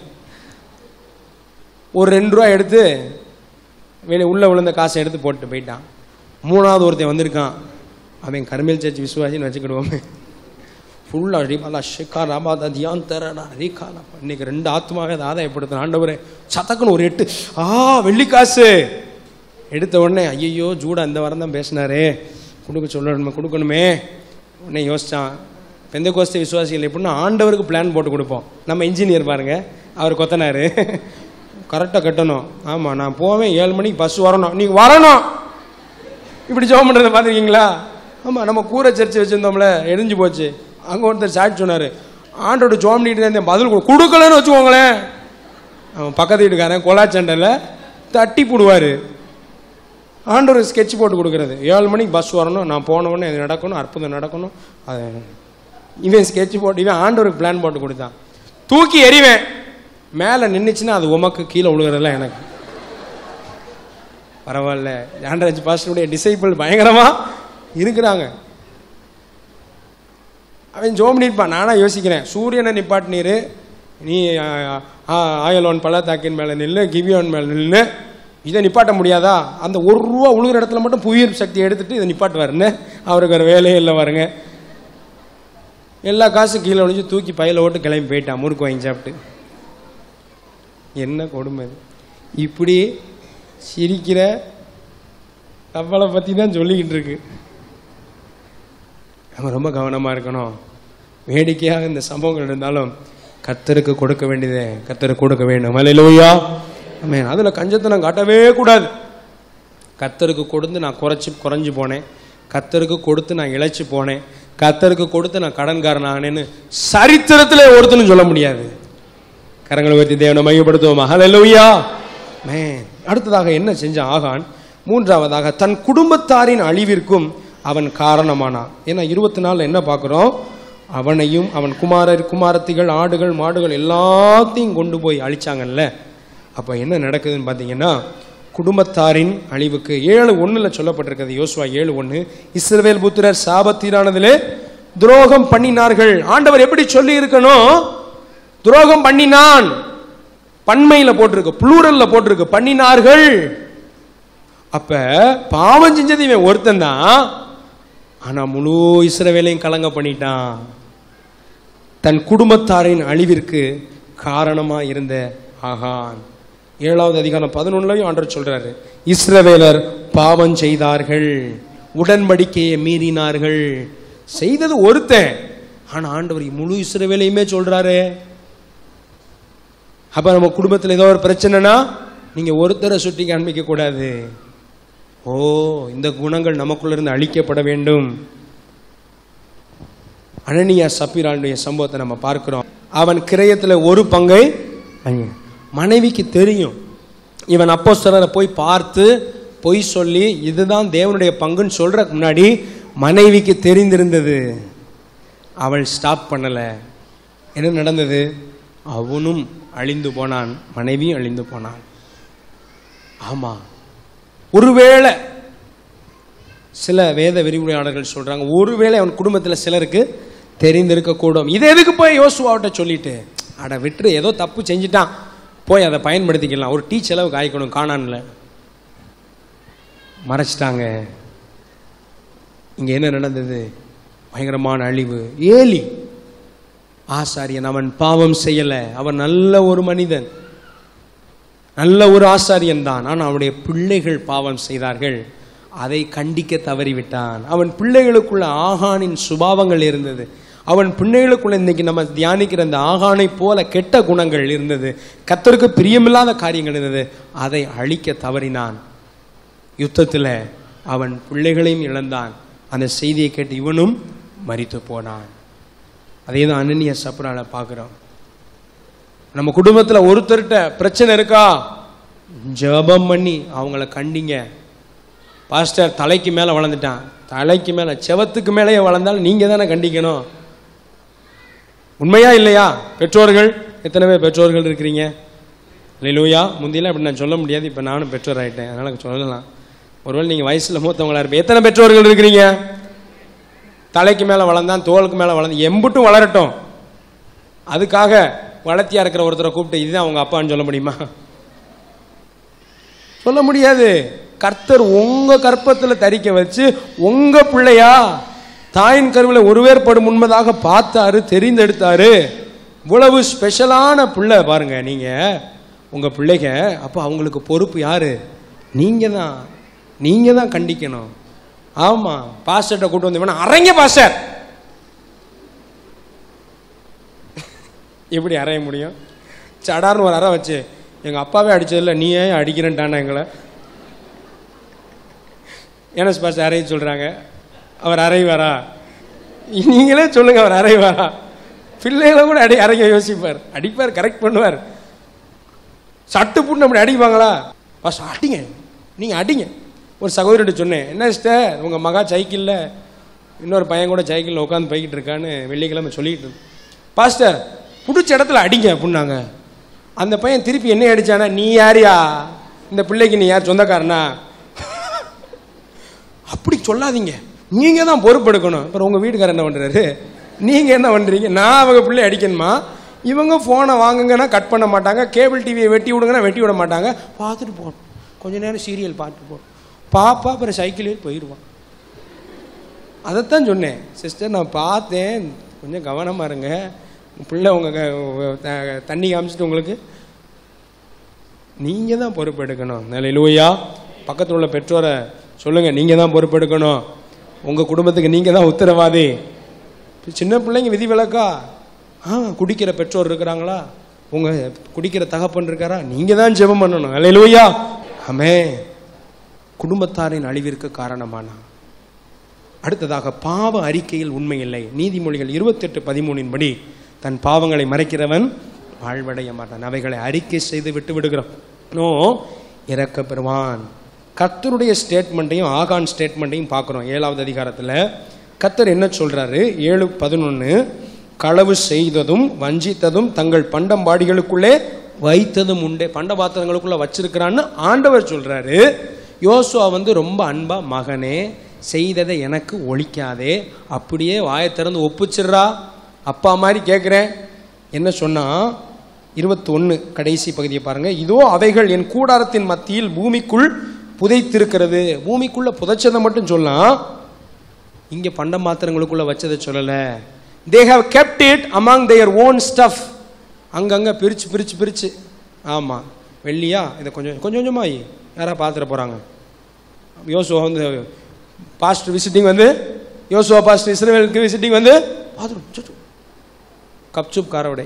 ஒரு ரெண்டு ரூபா எடுத்து வெளியே உள்ளே விழுந்த காசை எடுத்து போட்டு போயிட்டான் மூணாவது ஒருத்தன் வந்திருக்கான் அவன் கருமேல் சர்ச் விசுவாசின்னு வச்சுக்கிடுவோமே ஃபுல்லாக ரீபாலா ஷிகா ராபாதா தியான் தரடா ரீகாலா இன்னைக்கு ரெண்டு ஆத்மாவே அதை ஆதாயப்படுத்தின ஆண்டவரே சத்தக்குன்னு ஒரு எட்டு ஆ வெள்ளி காசு எடுத்த உடனே ஐயையோ ஜூடா இந்த வாரம் தான் பேசினாரே கொடுக்க சொல்லணுமே கொடுக்கணுமே உடனே யோசிச்சான் பெந்த கோஸ்தி விசுவாசிகள் எப்படின்னா ஆண்டவருக்கு பிளான் போட்டு கொடுப்போம் நம்ம இன்ஜினியர் பாருங்க அவர் கொத்தனாரு கரெக்டாக கட்டணும் ஆமாம் நான் போவேன் ஏழு மணிக்கு பஸ் வரணும் நீ வரணும் இப்படி ஜெபம் பண்ணுறதை பார்த்துருக்கீங்களா ஆமாம் நம்ம கூரை சர்ச்சு வச்சுருந்தோம்ல எரிஞ்சு போச்சு அங்கே ஒருத்தர் சாட்சி சொன்னார் ஆண்டோட ஜோம் பண்ணிட்டு இருந்தேன் பதில் கொடு- கொடுக்கலன்னு வச்சுக்கோங்களேன் அவன் பக்கத்து வீட்டுக்காரன் கொலா சண்டையில் தட்டி போடுவார் ஆண்டவர் ஸ்கெட்ச் போட்டு கொடுக்குறது ஏழு மணிக்கு பஸ் வரணும் நான் போன உடனே இது நடக்கணும் அற்புதம் நடக்கணும் அது இவன் ஸ்கெட்ச் போட்டு இவன் ஆண்டவருக்கு பிளான் போட்டு கொடுத்தான் தூக்கி எறிவேன் மேலே நின்றுச்சுன்னா அது உமக்கு கீழே விழுகிறதெல்லாம் எனக்கு பரவாயில்ல ஆண்டராஜ் பாஸ்டருடைய டிசைபிள் பயங்கரமா இருக்கிறாங்க அவன் ஜோம் பண்ணியிருப்பான் நானா யோசிக்கிறேன் சூரியனை நிப்பாட்டினீரு நீ ஆ, ஆ, ஆயலோன் பள்ளத்தாக்கின் மேலே நில்லு கிவியோன் மேலே நில்லு இதை நிப்பாட்ட முடியாதா அந்த ஒரு ரூபா உழுகிற இடத்துல மட்டும் புவியீர்ப்பு சக்தி எடுத்துட்டு இதை நிப்பாட்டுவாருன்னு அவருக்கு ஒரு வேலையே இல்லை பாருங்க எல்லா காசும் கீழே ஒழிஞ்சு தூக்கி பையில ஓட்டு கிளம்பி போயிட்டான் முறுக்கு வாங்கி சாப்பிட்டு என்ன கொடுமை இது. இப்படி சிரிக்கிற கப்பலை பற்றி தான் சொல்லிக்கிட்டு இருக்கு நம்ம ரொம்ப கவனமாக இருக்கணும் வேடிக்கையாக இந்த சம்பவங்கள் இருந்தாலும் கர்த்தருக்கு கொடுக்க வேண்டியதே கர்த்தருக்கு கொடுக்க வேண்டும் அல்லையா ஆமென் அதில் கஞ்சத்தனம் காட்டவே கூடாது கர்த்தருக்கு கொடுத்து நான் குறைச்சி குறைஞ்சு போனேன் கர்த்தருக்கு கொடுத்து நான் இழைச்சி போனேன் கர்த்தருக்கு கொடுத்து நான் கடன்காரன் ஆனேன்னு சரித்திரத்தில் ஒருத்தனும் சொல்ல முடியாது கரங்களை உயர்த்தி தேவனை மையப்படுத்துவோமா ஹalleluya மேன் அடுத்ததாக என்ன செஞ்சான் ஆகான் மூன்றாவதாக தன் குடும்பத்தாரின் அழிவிற்கும் அவன் காரணமானான் ஏன்னா இருபத்தி நாலில் என்ன பார்க்குறோம் அவனையும் அவன் குமாரர் குமாரத்திகள் ஆடுகள் மாடுகள் எல்லாத்தையும் கொண்டு போய் அழிச்சாங்கல்ல அப்போ என்ன நடக்குதுன்னு பார்த்தீங்கன்னா குடும்பத்தாரின் அழிவுக்கு ஏழு ஒண்ணுல சொல்லப்பட்டிருக்கிறது யோசுவா ஏழு ஒன்று இஸ்ரவேல் புத்திரர் சாபத்தீரானதிலே துரோகம் பண்ணினார்கள் ஆண்டவர் எப்படி சொல்லி இருக்கணும் துரோகம் பண்ணினான் பன்மையில போட்டிருக்கு ப்ளூரல்ல போட்டிருக்கு பண்ணினார்கள் அப்ப பாவம் செஞ்சது இவன் ஒருத்தன் தான் ஆனா முழு இஸ்ரவேலையும் கலங்க பண்ணிட்டான் தன் குடும்பத்தாரின் அழிவிற்கு காரணமா இருந்த ஆகான் ஏழாவது அதிகாரம் பதினொன்னுலையும் ஆண்டவர் சொல்றாரு இஸ்ரவேலர் பாவம் செய்தார்கள் உடன்படிக்கையை மீறினார்கள் செய்தது ஒருத்தன் ஆனா ஆண்டவர் முழு இஸ்ரவேலையுமே சொல்றாரு அப்ப நம்ம குடும்பத்தில் ஏதோ ஒரு பிரச்சனைனா நீங்க ஒருத்தரை சுட்டி காண்பிக்க கூடாது ஓ இந்த குணங்கள் நமக்குள்ள இருந்து அழிக்கப்பட வேண்டும் அனனியா சப்பீரானுடைய சம்பவத்தை நம்ம பார்க்கிறோம் அவன் கிரயத்துல ஒரு பங்கை மனைவிக்கு தெரியும் இவன் அப்போஸ்தலரை போய் பார்த்து பொய் சொல்லி இதுதான் தேவனுடைய பங்குன்னு சொல்றதுக்கு முன்னாடி மனைவிக்கு தெரிந்திருந்தது அவள் ஸ்டாப் பண்ணல என்ன நடந்தது அவனும் அழிந்து போனான் மனைவியும் அழிந்து போனான் ஆமா ஒருவேளை சில வேத விரிவுரையாளர்கள் சொல்றாங்க ஒருவேளை அவன் குடும்பத்தில் சிலருக்கு தெரிந்திருக்க கூடும் இது எதுக்கு போய் யோசுவாவிட்ட சொல்லிட்டு அட விட்டுரு ஏதோ தப்பு செஞ்சிட்டான் போய் அதை பயன்படுத்திக்கலாம் ஒரு டீ செலவு காய்க்கணும் காணான்ல மறைச்சிட்டாங்க இங்க என்ன நடந்தது பயங்கரமான அழிவு ஏலி ஆசாரியன் அவன் பாவம் செய்யல அவன் நல்ல ஒரு மனிதன் நல்ல ஒரு ஆசாரியன் தான் ஆனால் அவனுடைய பிள்ளைகள் பாவம் செய்தார்கள் அதை கண்டிக்க தவறிவிட்டான் அவன் பிள்ளைகளுக்குள்ள ஆகானின் சுபாவங்கள் இருந்தது அவன் பிள்ளைகளுக்குள்ள இன்னைக்கு நம்ம தியானிக்கிற அந்த ஆகானை போல கெட்ட குணங்கள் இருந்தது கத்தருக்கு பிரியமில்லாத காரியங்கள் இருந்தது அதை அழிக்க தவறினான் யுத்தத்தில் அவன் பிள்ளைகளையும் இழந்தான் அந்த செய்தியை கேட்டு இவனும் மரித்து போனான் அதே தான் அனனிய சப்ரால பார்க்குறோம் நம்ம குடும்பத்தில் ஒருத்தர்கிட்ட பிரச்சனை இருக்கா ஜெபம் பண்ணி அவங்கள கண்டிங்க பாஸ்டர் தலைக்கு மேலே வளர்ந்துட்டான் தலைக்கு மேலே செவத்துக்கு மேலேயே வளர்ந்தாலும் நீங்கள் தானே கண்டிக்கணும் உண்மையா இல்லையா பெற்றோர்கள் எத்தனை பேர் பெற்றோர்கள் இருக்கிறீங்க லூயா முந்தியெல்லாம் இப்படி நான் சொல்ல முடியாது இப்போ நானும் பெற்றோர் ஆயிட்டேன் அதனால் சொல்லலாம் ஒருவேளை நீங்கள் வயசில் மூத்தவங்களா இருப்பீங்க எத்தனை பெற்றோர்கள் இருக்கிறீங்க தலைக்கு மேலே வளர்ந்தான் தோலுக்கு மேலே வளர்ந்து எம்புட்டும் வளரட்டும் அதுக்காக வளர்த்தியா இருக்கிற ஒருத்தரை கூப்பிட்டு இதுதான் அவங்க அப்பான்னு சொல்ல முடியுமா சொல்ல முடியாது கர்த்தர் உங்க கற்பத்துல தரிக்க வச்சு உங்க பிள்ளையா தாயின் கருவில் ஒருவேற்படும் முன்பதாக பார்த்தாரு தெரிந்தெடுத்தாரு இவ்வளவு ஸ்பெஷலான பிள்ளை பாருங்க நீங்க உங்க பிள்ளைங்க அப்போ அவங்களுக்கு பொறுப்பு யாரு நீங்க தான் நீங்க தான் கண்டிக்கணும் ஆமா பாஸ்டர்கிட்ட கூட்டு வந்து வேணா அரைங்க பாஸ்டர் எப்படி அறைய முடியும் சடார்னு ஒரு அறை வச்சு எங்கள் அப்பாவே அடிச்சதில்ல நீ ஏன் அடிக்கிறேன்ட்டானா எங்களை என்எஸ் பாஸ் அறைய சொல்கிறாங்க அவர் அறைவாரா நீங்களே சொல்லுங்க அவர் அறைவாரா பிள்ளைகளை கூட அடி அறைய யோசிப்பார் அடிப்பார் கரெக்ட் பண்ணுவார் சட்டு புண்ணு அப்படி அடிப்பாங்களா பாஸ் அடிங்க நீங்கள் அடிங்க ஒரு சகோதரிட்ட சொன்னேன் என்ன சிஸ்டர் உங்கள் மகா சைக்கிளில் இன்னொரு பையன் கூட சைக்கிளில் உட்காந்து போய்கிட்டு இருக்கான்னு வெள்ளிக்கிழமை சொல்லிக்கிட்டு இருந்தேன். பாஸ்டர் பிடிச்ச இடத்துல அடிங்க அப்படின்னாங்க அந்த பையன் திருப்பி என்ன அடிச்சானா நீ யாரியா இந்த பிள்ளைக்கு நீ யார் சொந்தக்காரனா அப்படி சொல்லாதீங்க நீங்க தான் பொறுப்பெடுக்கணும் அப்புறம் உங்க வீட்டுக்காரர் என்ன பண்றாரு நீங்க என்ன பண்றீங்க நான் அவங்க பிள்ளை அடிக்கணுமா இவங்க போனை வாங்குங்கன்னா கட் பண்ண மாட்டாங்க கேபிள் டிவியை வெட்டி விடுங்கன்னா வெட்டி விட மாட்டாங்க பார்த்துட்டு போகணும் கொஞ்ச நேரம் சீரியல் பார்த்துட்டு போகணும் பாப்பா அப்புறம் சைக்கிளே போயிடுவான் அதைத்தான் சொன்னேன் சிஸ்டர் நான் பார்த்தேன் கொஞ்சம் கவனமா இருங்க உங்க பிள்ளை உங்க க- உங்க த- தண்ணி காமிச்சிட்டு உங்களுக்கு நீங்க தான் பொறுப்பெடுக்கணும் நிலையிலூயா பக்கத்தில் உள்ள பெற்றோரை சொல்லுங்க நீங்க தான் பொறுப்பெடுக்கணும் உங்க குடும்பத்துக்கு நீங்க தான் உத்தரவாதி சின்ன பிள்ளைங்க விதி விலக்கா ஆ குடிக்கிற பெற்றோர் இருக்கிறாங்களா உங்க குடிக்கிற தகப்பன் இருக்காரா நீங்க தான் ஜெபம் பண்ணணும் நிலையிலூயா ஆமே குடும்பத்தாரின் அழிவிற்கு காரணமானா அடுத்ததாக பாவ அறிக்கையில் உண்மை இல்லை நீதிமொழிகள் இருபத்தெட்டு பதிமூணின் படி தன் பாவங்களை மறைக்கிறவன் வாழ்வடைய மாட்டான் அவைகளை அறிக்கை செய்து விட்டு விடுகிறான் நோ இறக்க பெறுவான் கர்த்தருடைய ஸ்டேட்மெண்ட்டையும் ஆகான் ஸ்டேட்மெண்ட்டையும் பார்க்குறோம் ஏழாவது அதிகாரத்தில் கர்த்தர் என்ன சொல்றாரு ஏழு பதினொன்று களவு செய்ததும் வஞ்சித்ததும் தங்கள் பண்டம்பாடிகளுக்குள்ளே வைத்ததும் உண்டே பண்ட பாத்திரங்களுக்குள்ள வச்சிருக்கிறான்னு ஆண்டவர் சொல்றாரு யோசுவா வந்து ரொம்ப அன்பா மகனே செய்ததை எனக்கு ஒழிக்காதே அப்படியே வாயை திறந்து ஒப்புச்சிடுறா அப்பா மாதிரி கேட்குறேன் என்ன சொன்னா இருபத்தி ஒன்று கடைசி பகுதியை பாருங்க இதோ அவைகள் என் கூடாரத்தின் மத்தியில் பூமிக்குள் புதைத்திருக்கிறது பூமிக்குள்ள புதைச்சதை மட்டும் சொல்லலாம் இங்க பண்ட மாத்திரங்களுக்குள்ள வச்சதை சொல்லல they have kept it among their own stuff அங்கங்க பிரிச்சு பிரிச்சு பிரிச்சு ஆமா வெள்ளியா இதை கொஞ்சம் கொஞ்சம் கொஞ்சமா வை. யாரா பார்த்துட போறாங்க யோசுவா வந்து பாஸ்ட் விசிட்டிங் வந்து யோசுவா பாஸ்ட் இஸ்ரேலுக்கு விசிட்டிங் வந்து பார்த்துடும் கப்சுப் காரவடை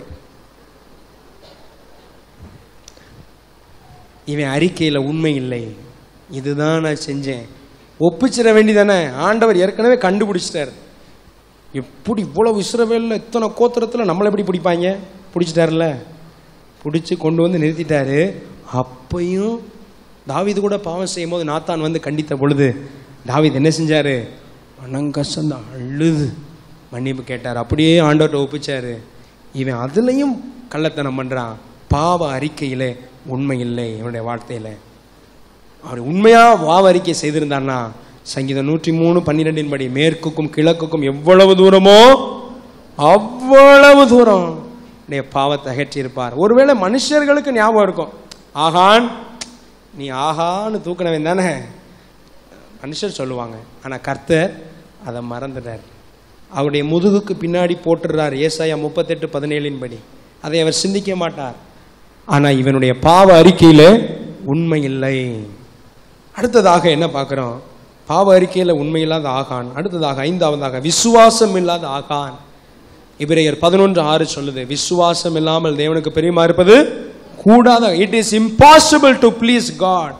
இவன் அறிக்கையில் உண்மை இல்லை இதுதான் நான் செஞ்சேன் ஒப்பிச்சிட வேண்டிதானே ஆண்டவர் ஏற்கனவே கண்டுபிடிச்சிட்டார் எப்படி இவ்வளவு இஸ்ரவேலில் இத்தனை கோத்திரத்தில் நம்மளை எப்படி பிடிப்பாங்க பிடிச்சிட்டார்ல பிடிச்சி கொண்டு வந்து நிறுத்திட்டாரு அப்பையும் தாவீது கூட பாவம் செய்யும் போது நாத்தான் வந்து கண்டித்த பொழுது தாவீது என்ன செஞ்சாரு மனங்கசந்தான் அழுது மன்னிப்பு கேட்டார் அப்படியே ஆண்டவர்கிட்ட ஒப்பிச்சாரு இவன் அதுலயும் கள்ளத்தனம் பண்றான் பாவ அறிக்கையிலே உண்மை இல்லை இவனுடைய வார்த்தையில அவர் உண்மையா பாவ அறிக்கை செய்திருந்தான்னா சங்கீதம் நூற்றி மூணு பன்னிரெண்டின் படி மேற்குக்கும் கிழக்குக்கும் எவ்வளவு தூரமோ அவ்வளவு தூரம் உடைய பாவத்தை அகற்றியிருப்பார் ஒருவேளை மனுஷர்களுக்கு ஞாபகம் இருக்கும் ஆகான் நீ ஆகான்னு தூக்கினவன் தானே மனுஷர் சொல்லுவாங்க ஆனா கர்த்தர் அதை மறந்துட்டார் அவருடைய முதுகுக்கு பின்னாடி போட்டுடுறார் ஏசாயா முப்பத்தெட்டு பதினேழின் படி அதை அவர் சிந்திக்க மாட்டார் ஆனா இவனுடைய பாவ அறிக்கையில உண்மை இல்லை அடுத்ததாக என்ன பார்க்கிறோம் பாவ அறிக்கையில உண்மை இல்லாத ஆகான் அடுத்ததாக ஐந்தாவதாக விசுவாசம் இல்லாத ஆகான் இபிரேயர் பதினொன்று ஆறு சொல்லுது விசுவாசம் இல்லாமல் தேவனுக்கு பெரியமா இருப்பது கூடாத it is impossible to please God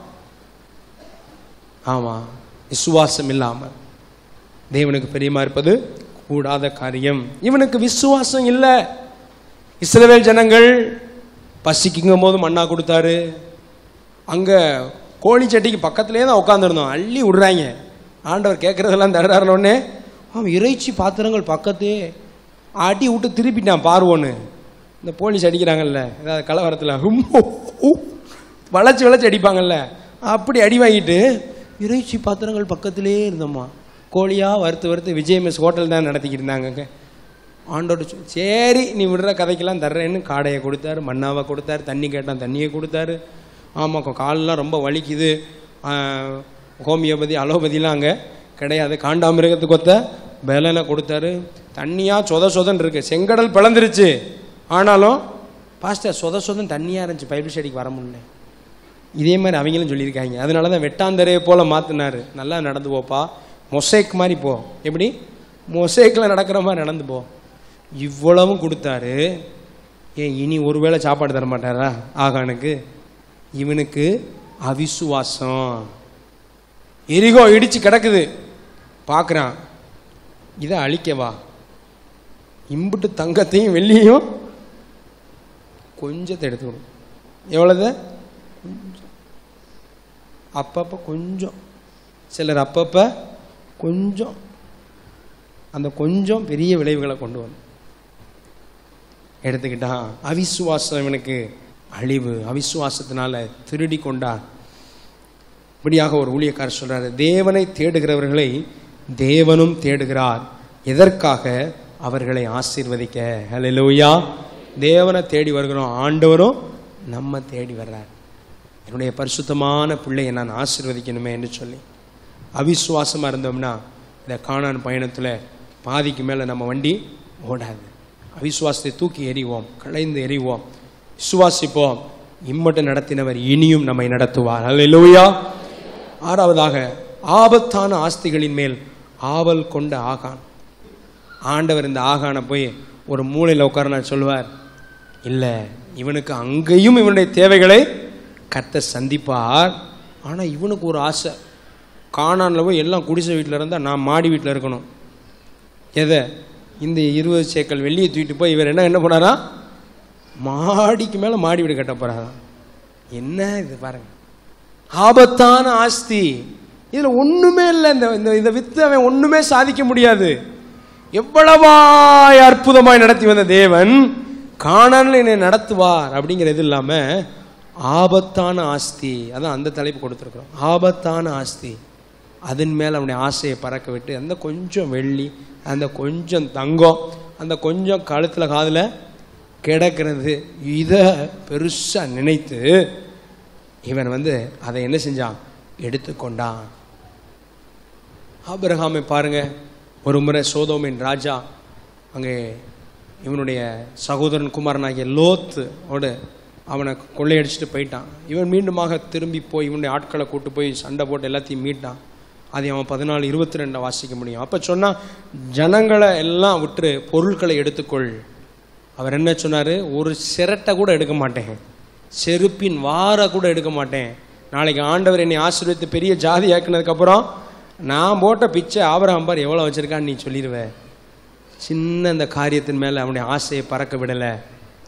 ஆமா விசுவாசம் இல்லாமல் தேவனுக்கு பெரியமா இருப்பது கூடாத காரியம் இவனுக்கு விசுவாசம் இல்லை இஸ்ரவேல் ஜனங்கள் பசிக்குங்கும் போது மண்ணா கொடுத்தாரு அங்க கோழி சட்டிக்கு பக்கத்துலேயே தான் உட்காந்துருந்தோம் அள்ளி விடுறாங்க ஆண்டவர் கேட்கறதெல்லாம் தடுறாருனோடனே அவன் இறைச்சி பாத்திரங்கள் பக்கத்தே அடி விட்டு திருப்பிட்டான் பார்வோன்னு இந்த போலீஸ் அடிக்கிறாங்கல்ல ஏதாவது கலவரத்தில் ரொம்ப வளைச்சு வளைச்சு அடிப்பாங்கல்ல அப்படி அடி வாங்கிட்டு இறைச்சி பாத்திரங்கள் பக்கத்திலே இருந்தோம்மா கோழியா வறுத்து வறுத்து விஜய் மெஸ் ஹோட்டல் தான் நடத்திக்கிட்டு இருந்தாங்க ஆண்டோட சொ- சரி நீ விடுற கதைக்கெல்லாம் தர்றேன்னு காடையை கொடுத்தாரு மண்ணாவை கொடுத்தாரு தண்ணி கேட்டான் தண்ணியை கொடுத்தாரு ஆமாம் காலெலாம் ரொம்ப வலிக்குது ஆஹ், ஹோமியோபதி அலோபதிலாம் அங்கே கிடையாது காண்டாமிருகத்துக்கு ஒத்த பலனை கொடுத்தாரு தண்ணியாக சொத சொதன்னு இருக்கு செங்கடல் பிளந்துருச்சு ஆனாலும் பாஸ்டர் சொத சொதன் தண்ணியாக இருந்துச்சு பைபிள் ஸ்டடிக்கு வர முடியல இதே மாதிரி அவங்களும் சொல்லியிருக்காங்க அதனால தான் வெட்டாந்தரையை போல மாற்றினாரு நல்லா நடந்து போப்பா மொசைக் மாதிரி போ எப்படி மொசைக்கில் நடக்கிற மாதிரி நடந்து போ இவ்வளவும் கொடுத்தாரு ஏன் இனி ஒருவேளை சாப்பாடு தர மாட்டாரா ஆகானுக்கு இவனுக்கு அவிசுவாசம் எரிகோ இடிச்சு கிடக்குது பார்க்குறான் இதை அழிக்கவா இம்புட்டு தங்கத்தையும் வெள்ளியும் கொஞ்சத்தை எடுத்துக்கணும் எவ்வளவு அப்பப்போ கொஞ்சம் சிலர் அப்பப்போ கொஞ்சம் அந்த கொஞ்சம் பெரிய விளைவுகளை கொண்டு வரும் எடுத்துக்கிட்டான் அவிசுவாசம் இவனுக்கு அழிவு அவிசுவாசத்தினால திருடி கொண்டான் இப்படியாக ஒரு ஊழியக்காரர் சொல்றாரு தேவனை தேடுகிறவர்களை தேவனும் தேடுகிறார் எதற்காக அவர்களை ஆசீர்வதிக்க ஹalleluya தேவனை தேடி வருகிறோம் ஆண்டவரும் நம்ம தேடி வர்றார் என்னுடைய பரிசுத்தமான பிள்ளையை நான் ஆசீர்வதிக்கணுமே என்று சொல்லி அவிசுவாசமா இருந்தோம்னா இந்த காணான் பயணத்துல பாதிக்கு மேல நம்ம வண்டி ஓடாது அவிசுவாசத்தை தூக்கி எறிவோம் களைந்து எறிவோம் விசுவாசிப்போம் இம்மட்டும் நடத்தினவர் இனியும் நம்மை நடத்துவார் அல்லேலூயா ஆறாவதாக ஆபத்தான ஆஸ்திகளின் மேல் ஆவல் கொண்ட ஆகான் ஆண்டவர் இந்த ஆகானை போய் ஒரு மூலையில் உட்கார சொல்லுவார் இல்லை இவனுக்கு அங்கேயும் இவனுடைய தேவைகளை கர்த்தர் சந்திப்பார் ஆனால் இவனுக்கு ஒரு ஆசை காணானில் போய் எல்லாம் குடிசை வீட்டில் இருந்தால் நான் மாடி வீட்டில் இருக்கணும் எதை இந்த இருபது சேக்கல் வெள்ளியை தூக்கிட்டு போய் இவர் என்ன என்ன பண்ணாரா மாடிக்கு மேலே மாடி வீடு கட்ட போறாராம் என்ன இது பாருங்க ஆபத்தான ஆஸ்தி இதுல ஒண்ணுமே இல்லை இந்த இந்த இதை வித்து அவன் ஒண்ணுமே சாதிக்க முடியாது எவ்வளவாய் அற்புதமாய் நடத்தி வந்த தேவன் காணாமல் என்னை நடத்துவார் அப்படிங்கிறது இல்லாம ஆபத்தான ஆஸ்தி அதான் அந்த தலைப்பு கொடுத்துருக்குறோம் ஆபத்தான ஆஸ்தி அதன் மேல அவனுடைய ஆசையை பறக்க விட்டு அந்த கொஞ்சம் வெள்ளி அந்த கொஞ்சம் தங்கம் அந்த கொஞ்சம் கழுத்துல காதுல கிடக்கிறது இதை பெருசா நினைத்து இவன் வந்து அதை என்ன செஞ்சான் எடுத்துக்கொண்டான் ஆபிரகாமை பாருங்க ஒரு முறை சோதோமின் ராஜா அங்கே இவனுடைய சகோதரன் குமாரனாகிய லோத்து ஓடு அவனை கொள்ளையடிச்சிட்டு போயிட்டான் இவன் மீண்டுமாக திரும்பி போய் இவனுடைய ஆட்களை கூட்டு போய் சண்டை போட்டு எல்லாத்தையும் மீட்டான் அதை அவன் பதினாலு இருபத்தி ரெண்டை வாசிக்க முடியும் அப்போ சொன்னான் ஜனங்களை எல்லாம் விட்டு பொருட்களை எடுத்துக்கொள் அவர் என்ன சொன்னார் ஒரு சிரட்டை கூட எடுக்க மாட்டேன் செருப்பின் வார கூட எடுக்க மாட்டேன் நாளைக்கு ஆண்டவர் என்னை ஆசீர்வதித்து பெரிய ஜாதி ஆக்குனதுக்கப்புறம் நான் போட்ட பிச்சை ஆபரகம் பார் எவ்வளோ வச்சிருக்கான்னு நீ சொல்லிடுவ சின்ன அந்த காரியத்தின் மேலே அவனுடைய ஆசையை பறக்க விடலை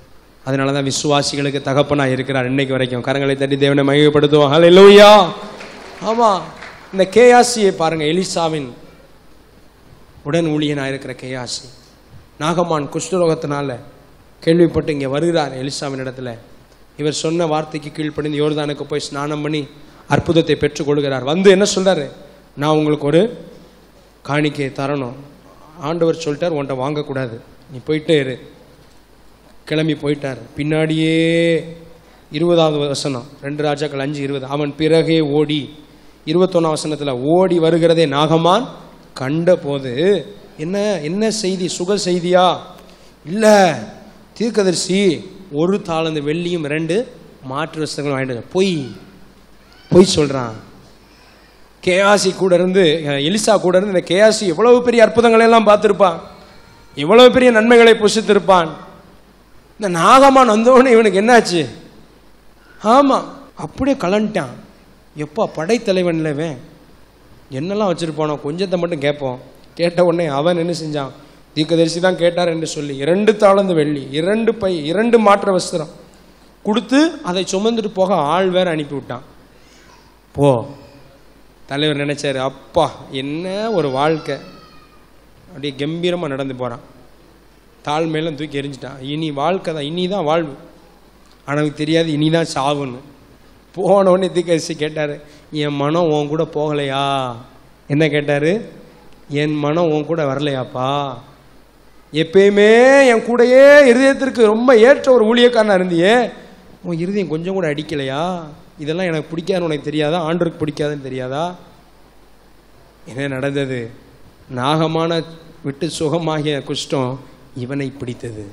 அதனால தான் விசுவாசிகளுக்கு தகப்பனா இருக்கிறார் இன்னைக்கு வரைக்கும் கரங்களை தட்டி தேவனை மகிமைப்படுத்துவோம் ஹalleluya ஆமா இந்த கேயாசியை பாருங்க எலிசாவின் உடன் ஊழியனாக இருக்கிற கேயாசி நாகமான் குஷ்டரோகத்தினால கேள்விப்பட்டு இங்கே வருகிறார் எலிசாவின் இடத்துல இவர் சொன்ன வார்த்தைக்கு கீழ்ப்படிந்து யோர்தானுக்கு போய் ஸ்நானம் பண்ணி அற்புதத்தை பெற்றுக்கொள்கிறார் வந்து என்ன சொல்றாரு நான் உங்களுக்கு ஒரு காணிக்கை தரணும் ஆண்டவர் சொல்லிட்டார் உன்ட்ட வாங்கக்கூடாது நீ போயிட்டே இரு கிளம்பி போயிட்டார் பின்னாடியே இருபதாவது வசனம் ரெண்டு ராஜாக்கள் அஞ்சு இருபது அவன் பிறகே ஓடி இருபத்தொன்னாம் வசனத்தில் ஓடி வருகிறதே நாகமான் கண்ட போது என்ன என்ன செய்தி சுக செய்தியா இல்லை தீர்க்கதரிசி ஒரு தாளந்து வெள்ளியும் ரெண்டு மாற்று வஸ்திரங்களும் வாங்கிட்டு வந்தார். பொய் பொய் சொல்கிறான் கேஆசி கூட இருந்து அஹ், எலிசா கூட இருந்து இந்த கேஆசி எவ்வளவு பெரிய அற்புதங்களை எல்லாம் பார்த்துருப்பான் எவ்வளவு பெரிய நன்மைகளை புசித்திருப்பான் இந்த நாகமான் வந்தோடனே இவனுக்கு என்னாச்சு ஆமாம் அப்படியே கலன்ட்டான் எப்போ படைத்தலைவன்ல இவன் என்னெல்லாம் வச்சுருப்பானோ கொஞ்சத்தை மட்டும் கேட்போம் கேட்ட உடனே அவன் என்ன செஞ்சான் தீர்க்கதரிசி தான் கேட்டார் என்று சொல்லி இரண்டு தாளந்து வெள்ளி இரண்டு பை இரண்டு மாற்ற வஸ்திரம் கொடுத்து அதை சுமந்துட்டு போக ஆள் வேற அனுப்பி விட்டான் போ தலைவர் நினைச்சாரு அப்பா என்ன ஒரு வாழ்க்கை அப்படியே கம்பீரமாக நடந்து போகிறான் தாழ்மையெல்லாம் தூக்கி எரிஞ்சிட்டான் இனி வாழ்க்கை தான் இனி தான் வாழ்வு அவனுக்கு தெரியாது இனி தான் சாவுன்னு போன உடனே தீக்கரிசி கேட்டார் என் மனம் உன் கூட போகலையா என்ன கேட்டார் என் மனம் உன் கூட வரலையாப்பா எப்பயுமே என் கூடயே இருதயத்திற்கு ரொம்ப ஏற்ற ஒரு ஊழியக்காரனா இருந்தியே உன் இருதயம் கொஞ்சம் கூட அடிக்கலையா இதெல்லாம் எனக்கு பிடிக்காதுன்னு உனக்கு தெரியாதா ஆண்டருக்கு பிடிக்காதுன்னு தெரியாதா என்ன நடந்தது நாகமான விட்டு சுகமாகிய குஷ்டம் இவனை பிடித்தது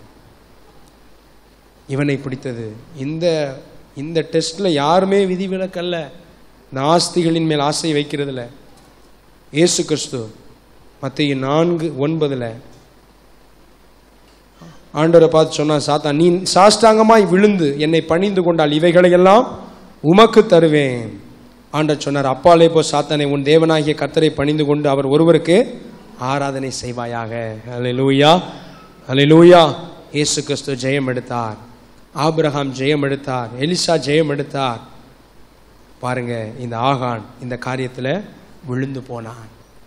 இவனை பிடித்தது இந்த இந்த டெஸ்ட்ல யாருமே விதிவிலக்கல்ல இந்த ஆஸ்திகளின் மேல் ஆசை வைக்கிறதுல இயேசு கிறிஸ்து மத்திய நான்கு ஒன்பதுல ஆண்டவரை பார்த்து சொன்னா சாத்தா நீ சாஷ்டாங்கமாய் விழுந்து என்னை பணிந்து கொண்டால் இவைகளையெல்லாம் உமக்கு தருவேன் ஆண்டவர் சொன்னார் அப்பாலே போ சாத்தானை உன் தேவனாகிய கர்த்தரை பணிந்து கொண்டு அவர் ஒருவருக்கு ஆராதனை செய்வாயாக அல்லேலூயா அல்லேலூயா இயேசு கிறிஸ்து ஜெயம் எடுத்தார் ஆபிரகாம் ஜெயம் எடுத்தார் எலிசா ஜெயம் எடுத்தார் பாருங்க இந்த ஆகான் இந்த காரியத்தில் விழுந்து போனான்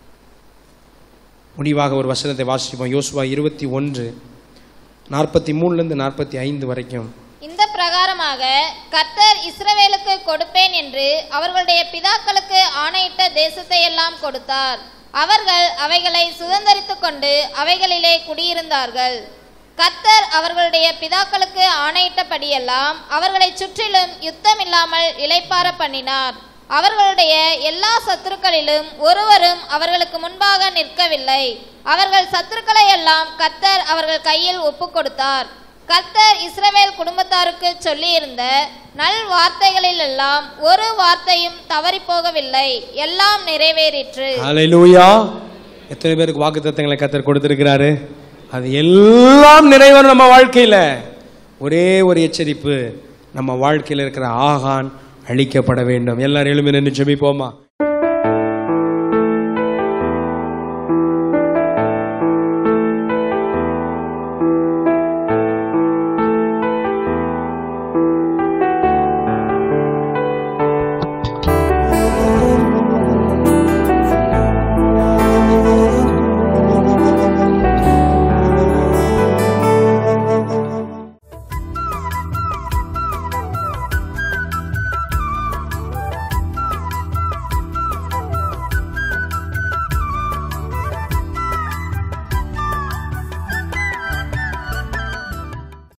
முடிவாக ஒரு வசனத்தை வாசிப்போம் யோசுவா இருபத்தி ஒன்று நாற்பத்தி மூணுலேருந்து நாற்பத்தி ஐந்து வரைக்கும் இந்த பிரகாரமாக கர்த்தர் இஸ்ரவேலுக்கு கொடுப்பேன் என்று அவர்களுடைய பிதாக்களுக்கு ஆணையிட்ட தேசத்தை எல்லாம் கொடுத்தார் அவர்கள் அவைகளை சுதந்தரித்துக் கொண்டு அவைகளிலே குடியிருந்தார்கள் கர்த்தர் அவர்களுடைய பிதாக்களுக்கு ஆணையிட்டபடியெல்லாம் அவர்களை சுற்றிலும் யுத்தமில்லாமல் இளைப்பார பண்ணினார் அவர்களுடைய எல்லா சத்துருக்களிலும் ஒருவரும் அவர்களுக்கு முன்பாக நிற்கவில்லை அவர்கள் சத்துருக்களை எல்லாம் கர்த்தர் அவர்கள் கையில் ஒப்புக் கொடுத்தார் கர்த்தர் இஸ்ரவேல் குடும்பத்தாருக்கு சொல்லியிருந்த நல் வார்த்தைகளிலெல்லாம் ஒரு வார்த்தையும் தவறிப் போகவில்லை எல்லாம் நிறைவேறிற்று ஹalleluya எத்தனை பேருக்கு வாக்குத்தத்தங்களை கத்தர் கொடுத்திருக்கிறாரு அது எல்லாம் நிறைவேறும் நம்ம வாழ்க்கையில ஒரே ஒரு எச்சரிப்பு நம்ம வாழ்க்கையில் இருக்கிற ஆகான் அழிக்கப்பட வேண்டும் எல்லாரும் எழுமி நின்று ஜெபிப்போமா